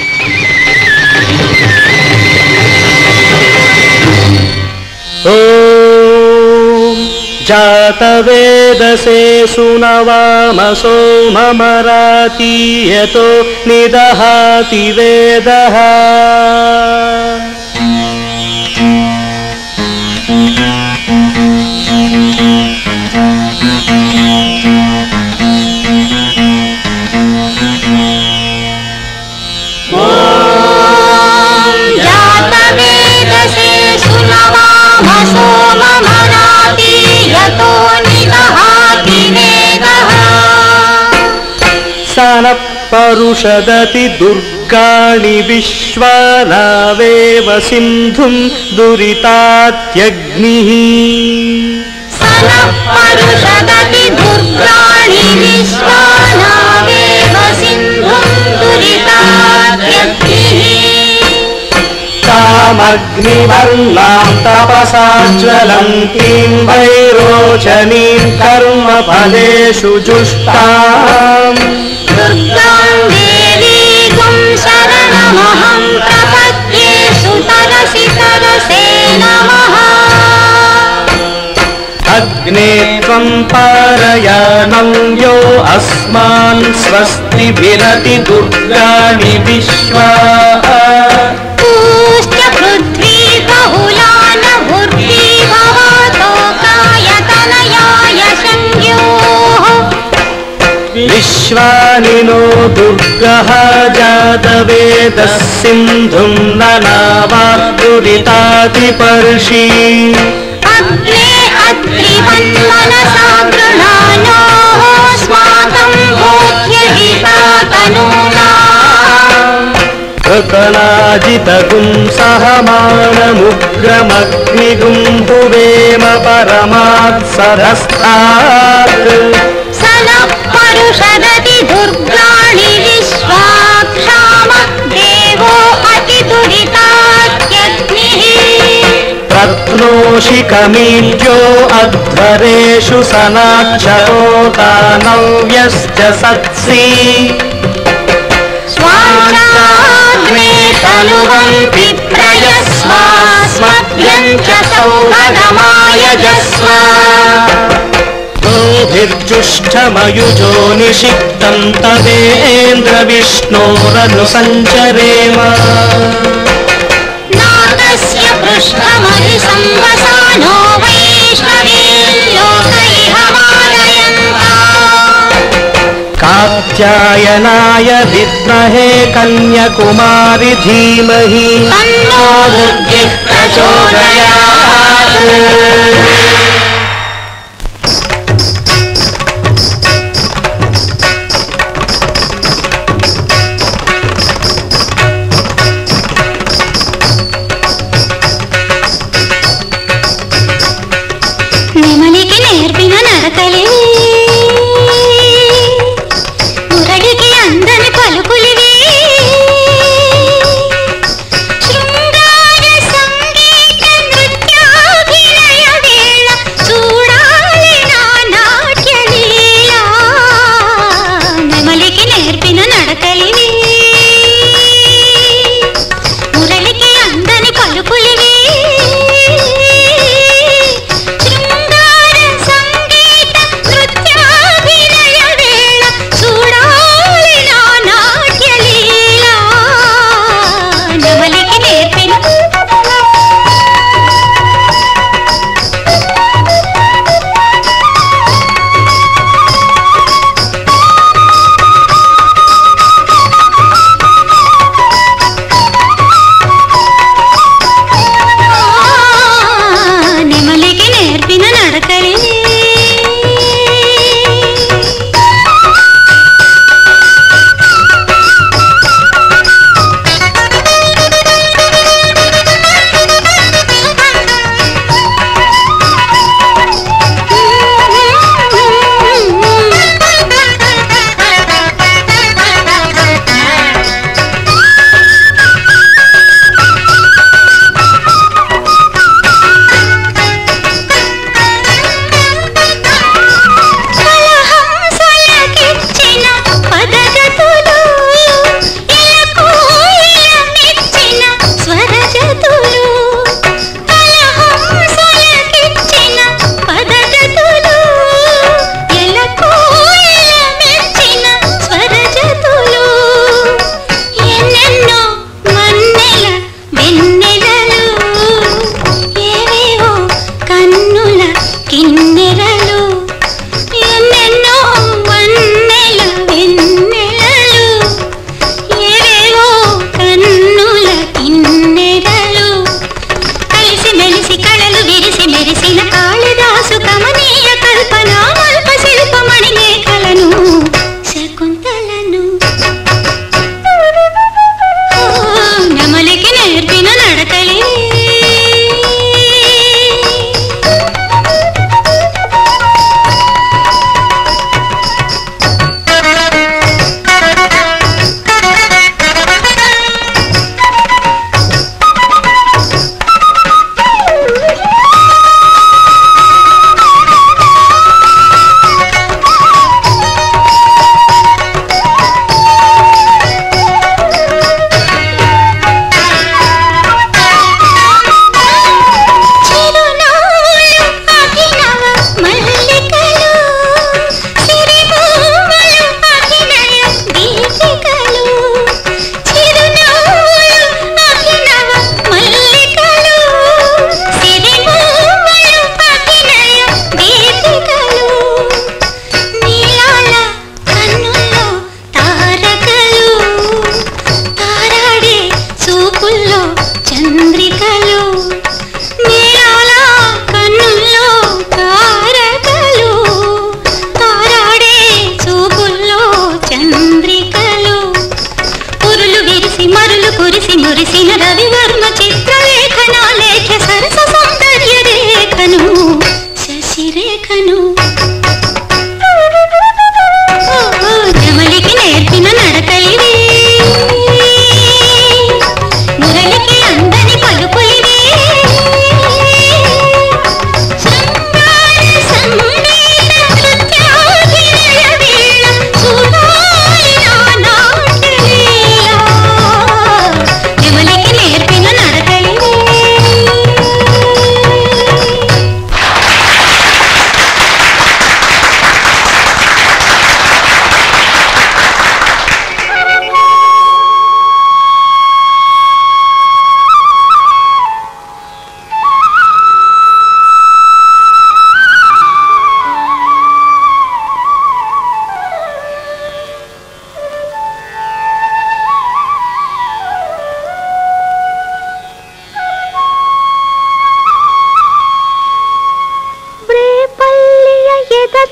ॐ जातवेदसे सुनवाम सोममराति यतो निदहाति वेदः जातवेदसे सुनवामसो ममराति यतो निदहाति वेदः सनपरुषदति दुर्गाणि विश्वानावेव सिन्धुं दुरितात्यग्निः परुषदति दुर्गाणि विश्वानावेव सिन्धुं दुरितात्यग्निः तामग्निवर्णां तपसा ज्वलन्तीं वैरोचनीं कर्मफलेषु जुष्टाम् दुर्गां देवीगुं शरणमहं प्रपद्ये सुतरसि तरसे नमः अग्ने त्वं पारयानं यो अस्मान् स्वस्ति विरति दुर्गाणि विश्वा पूश्च पृथ्वी बहुलान भूर्ति भवतोकायतनयाय संज्ञोः विश्वानि नो दुर्गः जातवेदः सिन्धुं ननावा दुरितातिपर्षि अग्ने अत्रिवन्मनसा गृहाणोस्माकं बोध्यहिता तनूना कृतनाजितगुं सहमानमुग्रमग्निगुं भुवेम परमात् सदस्तात् सनः परुषदति दुर्गाणि विश्वाक्षाम देवो अतिदुरितात्यग्निः प्रत्नोषि कमीड्यो अध्वरेषु सनाक्षरोतानव्यश्च सत्सि स्वाञ्चाग्ने तनुवन्ति त्रयस्वास्मभ्यं च सौभगमायजस्व गोभिर्जुष्टमयुजो निषिक्तं तदेन्द्रविष्णोरनुसञ्चरेम नादस्य पृष्ठमधिसंवसानो वैष्णवी लोकैहमालयन्ता कात्यायनाय विद्महे कन्यकुमारि धीमहि तन्नो बुद्धिः प्रचोदयात् నెమలికి నేర్పిన నడకలివి మురడికి అందని పలుకులివి శృంగార సంగీత నృత్యాభినయ వేళ చూడాలి నా నాట్య లీల నెమలికి నేర్పిన నడకలివి మురళికి అందని పలుకులివి శృంగార సంగీత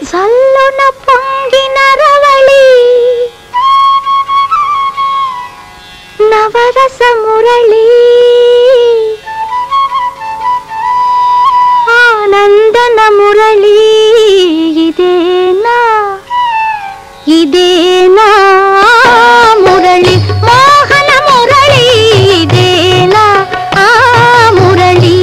జల్లున పొంగిన రవళి నవరస మురళి ఆనందన మురళి ఇదేనా ఇదేనా మురళి మోహన మురళి ఇదేనా ఆ మురళి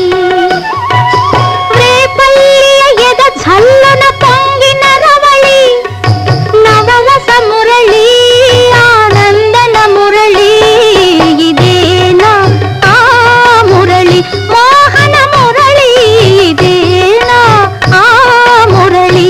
రేపల్లియ ఎద ఝల్లున పొంగిన రవళి నవరస మురళి ఆనందన మురళి ఇదేనా ఆ మురళి మోహన మురళి ఇదేనా ఆ మురళి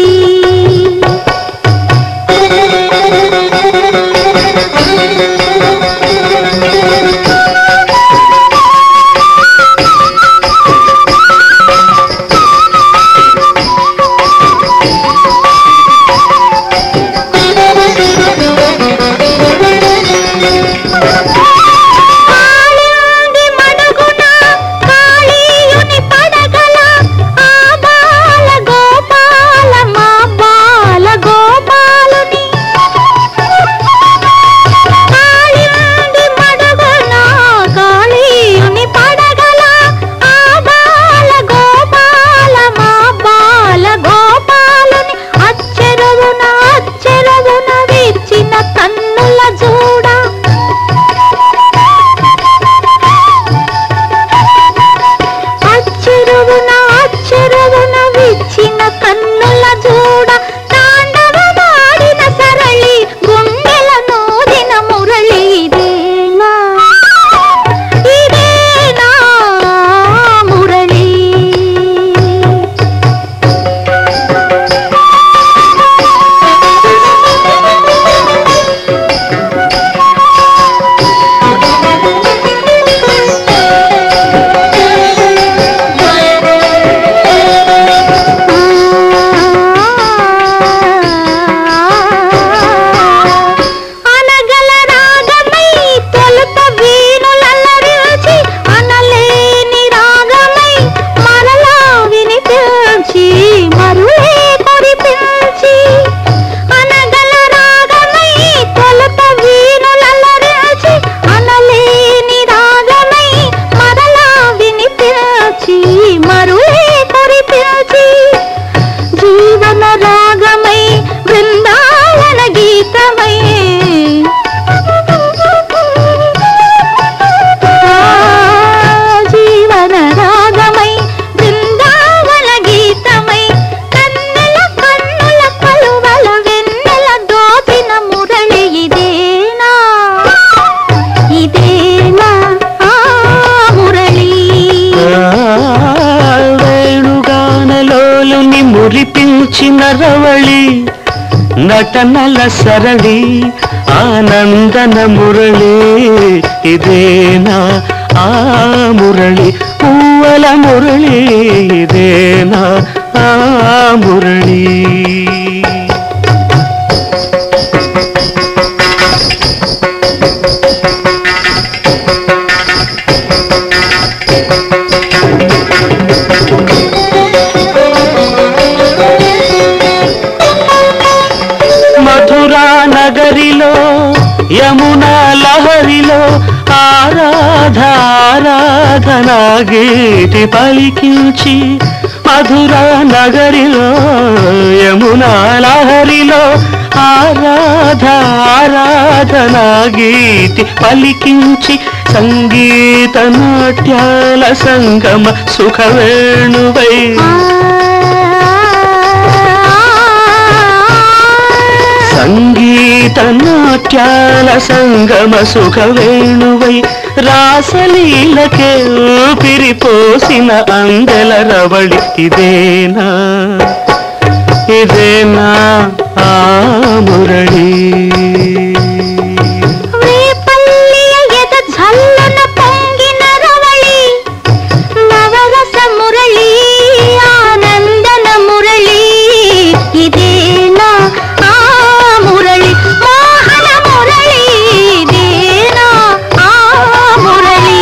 కాళింది మడుగున కాళీయుని పడగల ఆ బాల గోపాల మా బాల గోపాలుని కాళింది మడుగున కాళీయుని పడగల ఆ బాల గోపాల మా బాల గోపాలుని అచ్చెరువున అచ్చెరువున విచ్చిన కన్నుల చూడ అచ్చెరువున అచ్చెరువున విచ్చిన కన్నుల చూడ తాండవమాడిన సరళి గుండెల నోదిన మురళి ఇదేనా ఇదేనా మురళి అనగల రాగమై తొలుత వీణులల్లరించి అనలేని రాగమై మరలా వినిపించి మరులే కురిపించి అనగల రాగమై తొలుత వీణులల్లరించి అనలేని రాగమై మరలా వినిపించి మరులే కురిపించి జీవన రాగమై బృందావన గీతమై ఆ, జీవన రాగమై బృందావన గీతమై కన్నెల కన్నుల కలువల వెన్నెల దోచిన మురళి ఇదేనా ఇదేనా ఆ మురళి వేణుగానలోలుని మురిపించిన రవళి నటనల సరళి ఆనందన మురళి ఇదేనా ఆ మురళి పువ్వల మురళి ఇదేనా ఆ మురళి మధురా నగరిలో యమునా లహరిలో ఆరాధ ఆరాధన గీతి పలికించి మధురా నగరిలో యమునా లహరిలో ఆరాధ ఆరాధన గీతి పలికించి సంగీత నాట్యాల సంగమ సుఖవేణువై సంగీత నాట్యాల సంగమ సుఖవేణువై రాసలీలకే ఊపిరి పోసిన అందెల రవళి ఇదేనా ఇదేనా ఆ మురళి రేపల్లియ ఎద ఝల్లున పొంగిన రవళి నవరస మురళి ఆనందన మురళి ఇదేనా ఆ మురళి మోహన మురళి ఇదేనా ఆ మురళి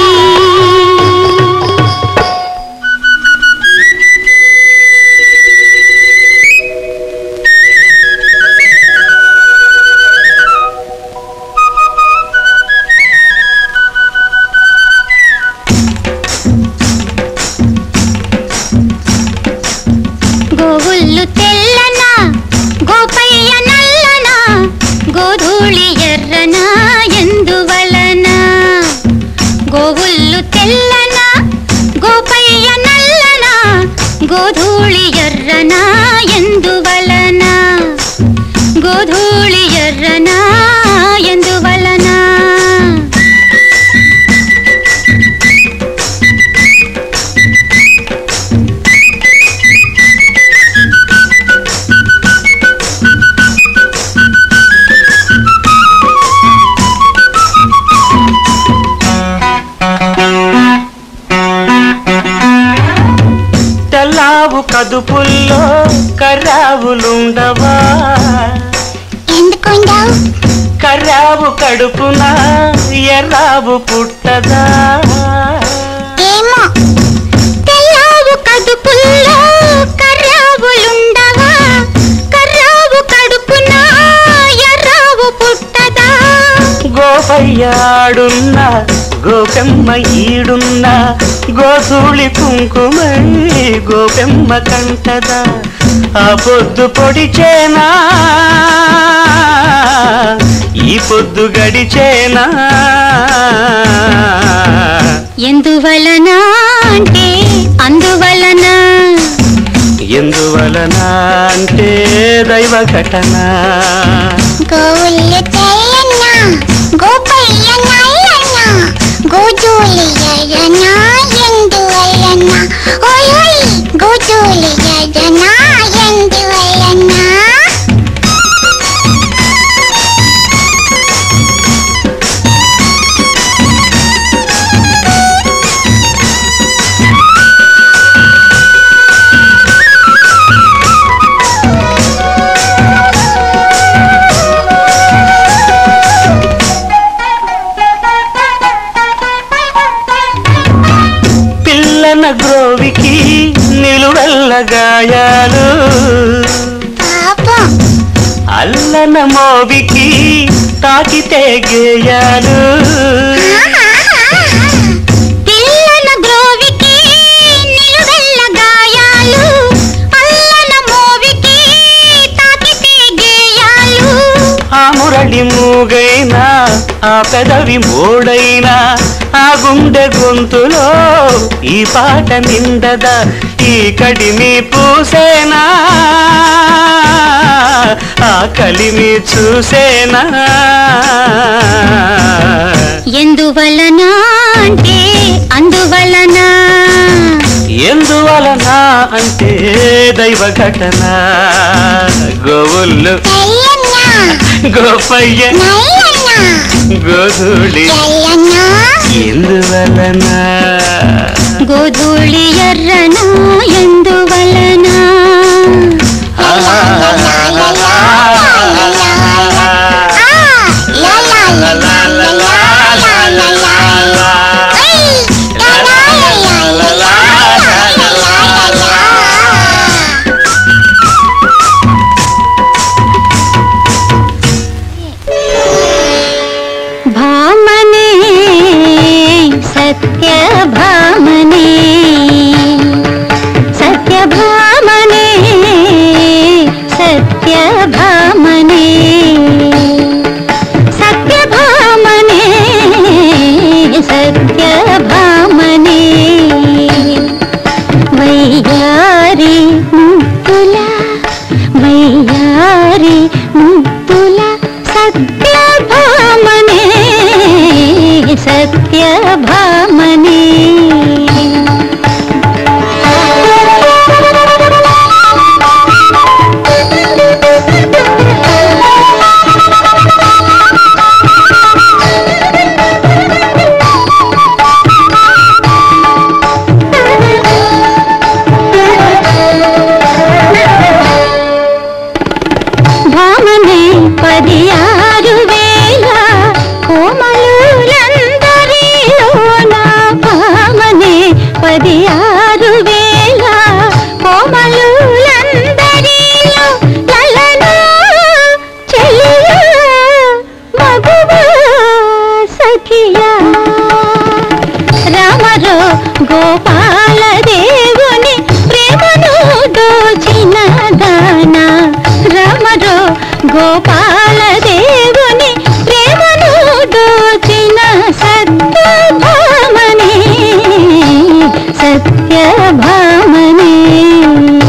గోధూళి ఎర్రనా ఎందువలన గోధూళి ఎర్రనా ఎందువలన తెల్లావు కదుపుల్లో కర్రావులుండవా ఎందుకుండవు కర్రావు కడుపున ఎర్రావు పుట్టదా ఏమో తెల్లావు కదుపుల్లో కర్రావులుండవా కర్రావు కడుపున ఎర్రావు పుట్టదా గోపయ్యాడున్న గోపెమ్మ ఈడున్న గోధూళి కుంకుమై గోపెమ్మ కంటదా ఆ పొద్దు పొడిచేనా ఈ పొద్దు గడిచేనా ఎందువలన అంటే అందువలన ఎందువలన అంటే దైవ ఘటన గోవుల్లు చేయన్న గోపయ్య నాయన్న గోజూలి ఎయ్యన్న ఎందువలన ఓయ్ ఓయ్ గోజూలి ఎయ్యన్న ఎందువలన పిల్లన గ్రోవికి నిలువెల్ల గాయాలు అల్లన మోవికి తాకితే గేయాలు పిల్లల గ్రోవికి నిలువెల్ల గాయాలు అల్లన మోవికి తాకితే గేయాలు ఆ మురళి మూగైనా ఆ పెదవి మోడైనా ఆ గుండె గొంతులో ఈ పాట నిండదా ఈ కడిమి పూసేనా ఆ కలిమి చూసేనా ఎందువలన అంటే అందువలన ఎందువలన అంటే దైవ ఘటన గోవుళ్ళు గోపయ్య గోధూళి ఎందువలన గోధూళి ఎర్రన ఎందువలన భామనే సత్య భామనే సత్య భామనే సత్య భామనే సత్య భామనే సత్య భామనే వయ్యారి ముద్దుల వయ్యారి ముద్దుల సత్య భామనే సత్య భామనే భామనే పది ఆరు వేల కోమలులందరిలో నా భామనే పది ఆరు వేల కోమలులందరిలో లలనా చెలియా మగువా సఖియా రామరో గోపాల దేవుని ప్రేమను దోచిన దానా రామరో గోపాల దేవుని ప్రేమను దోచిన సత్యభామనే సత్యభామనే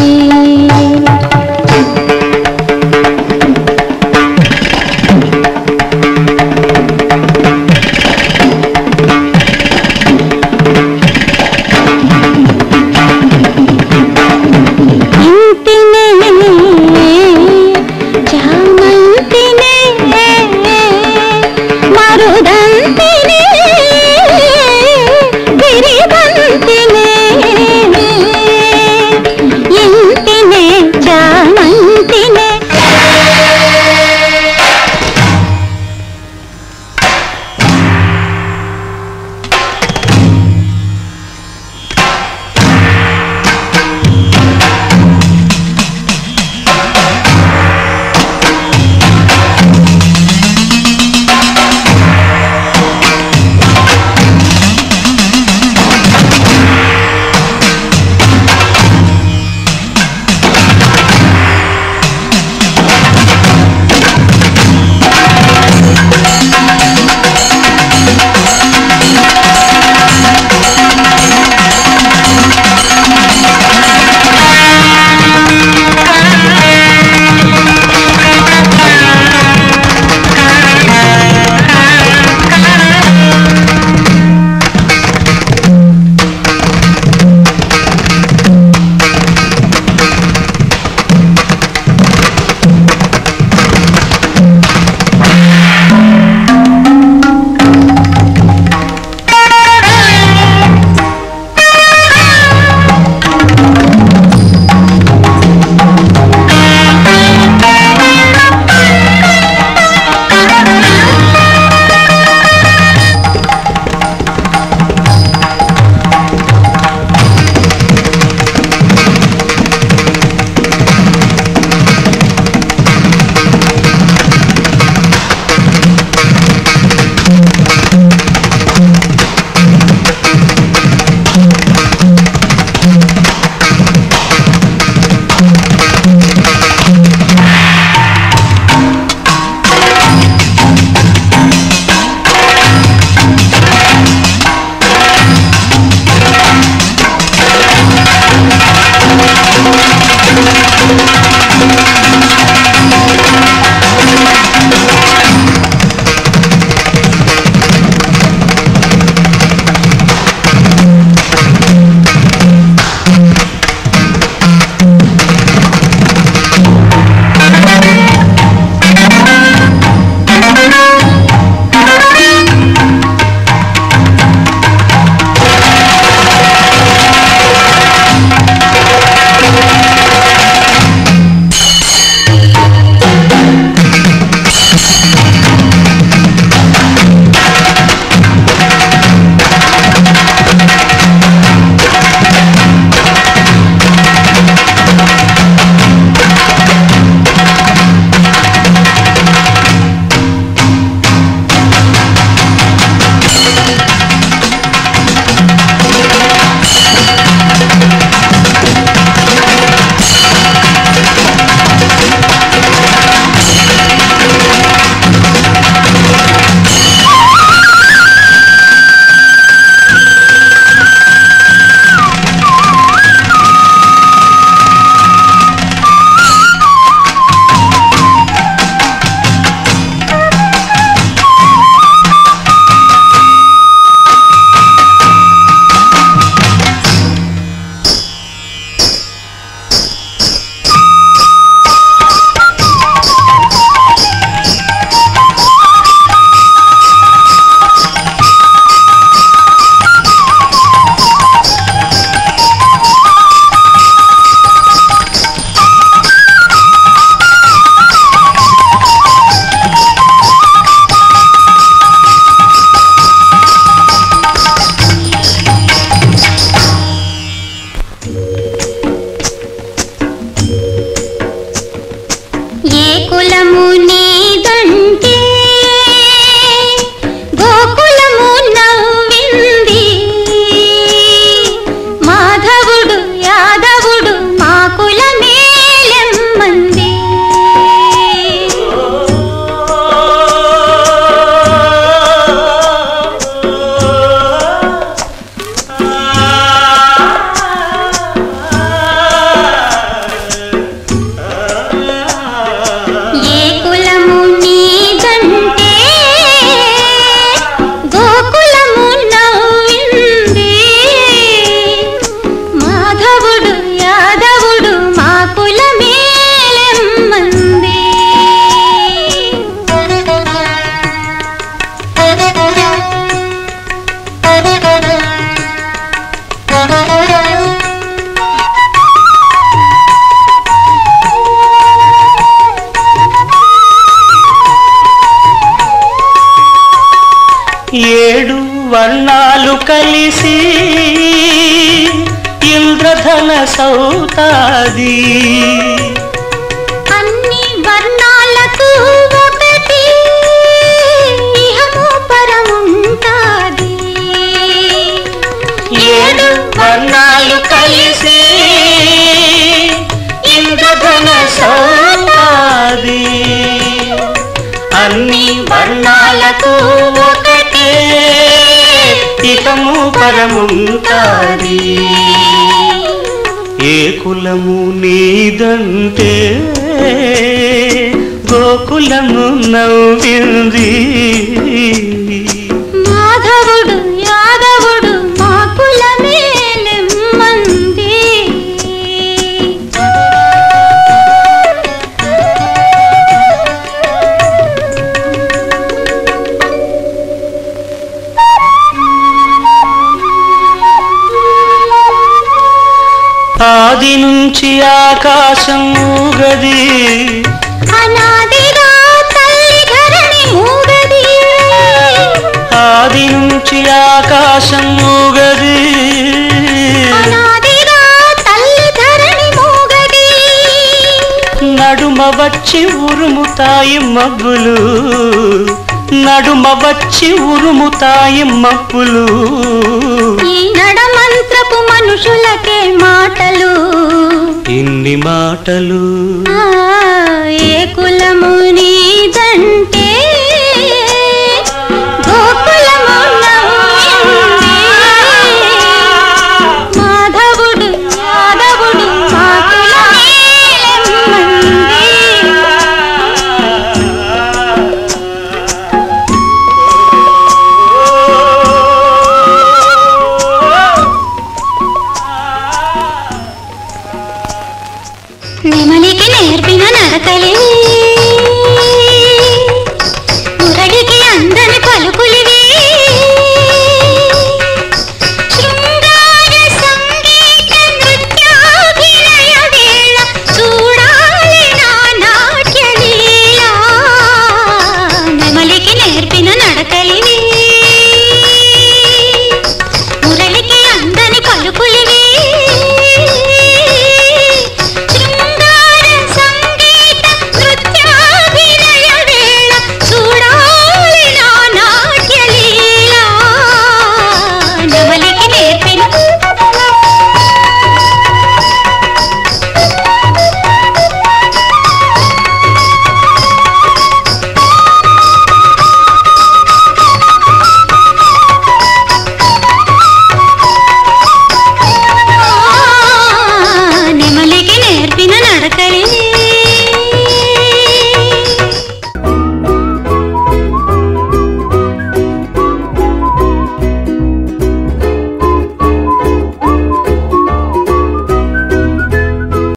కలిసి ఇంద్రధన సౌతాది అన్ని వర్ణాలకు ఒకటి ఇహము పరముంటాది ఏడు వర్ణాలు కలిసి ఇంద్రధన సౌతాది అన్ని వర్ణాలకు ఒకటే ఇకము పరముంటాది ఏ కులము నీదంటే గోకులము నవ్వింది మాధవుడు యాదవుడు మా కులమేలెమ్మంది ఆది నుంచి ఆకాశం ఊగది అనాదిగా తల్లి ధరణి మూగది ఆది నుంచి ఆకాశం ఊగది అనాదిగా తల్లి ధరణి మూగది నడుమ వచ్చి ఉరుముతాయి మబ్బులు నడుమ వచ్చి ఉరుముతాయి మబ్బులు ఈ నడమంత్రపు మనుషులకే మాటలు ఇన్ని మాటలు ఆ, ఏ కులము నీదంటే గోకులము నవ్వింది. మాధవుడు యాదవుడు మా కులమేలెమ్మంది. నెమలికి నేర్పిన నడకలే మురడికి అందని పలుకులే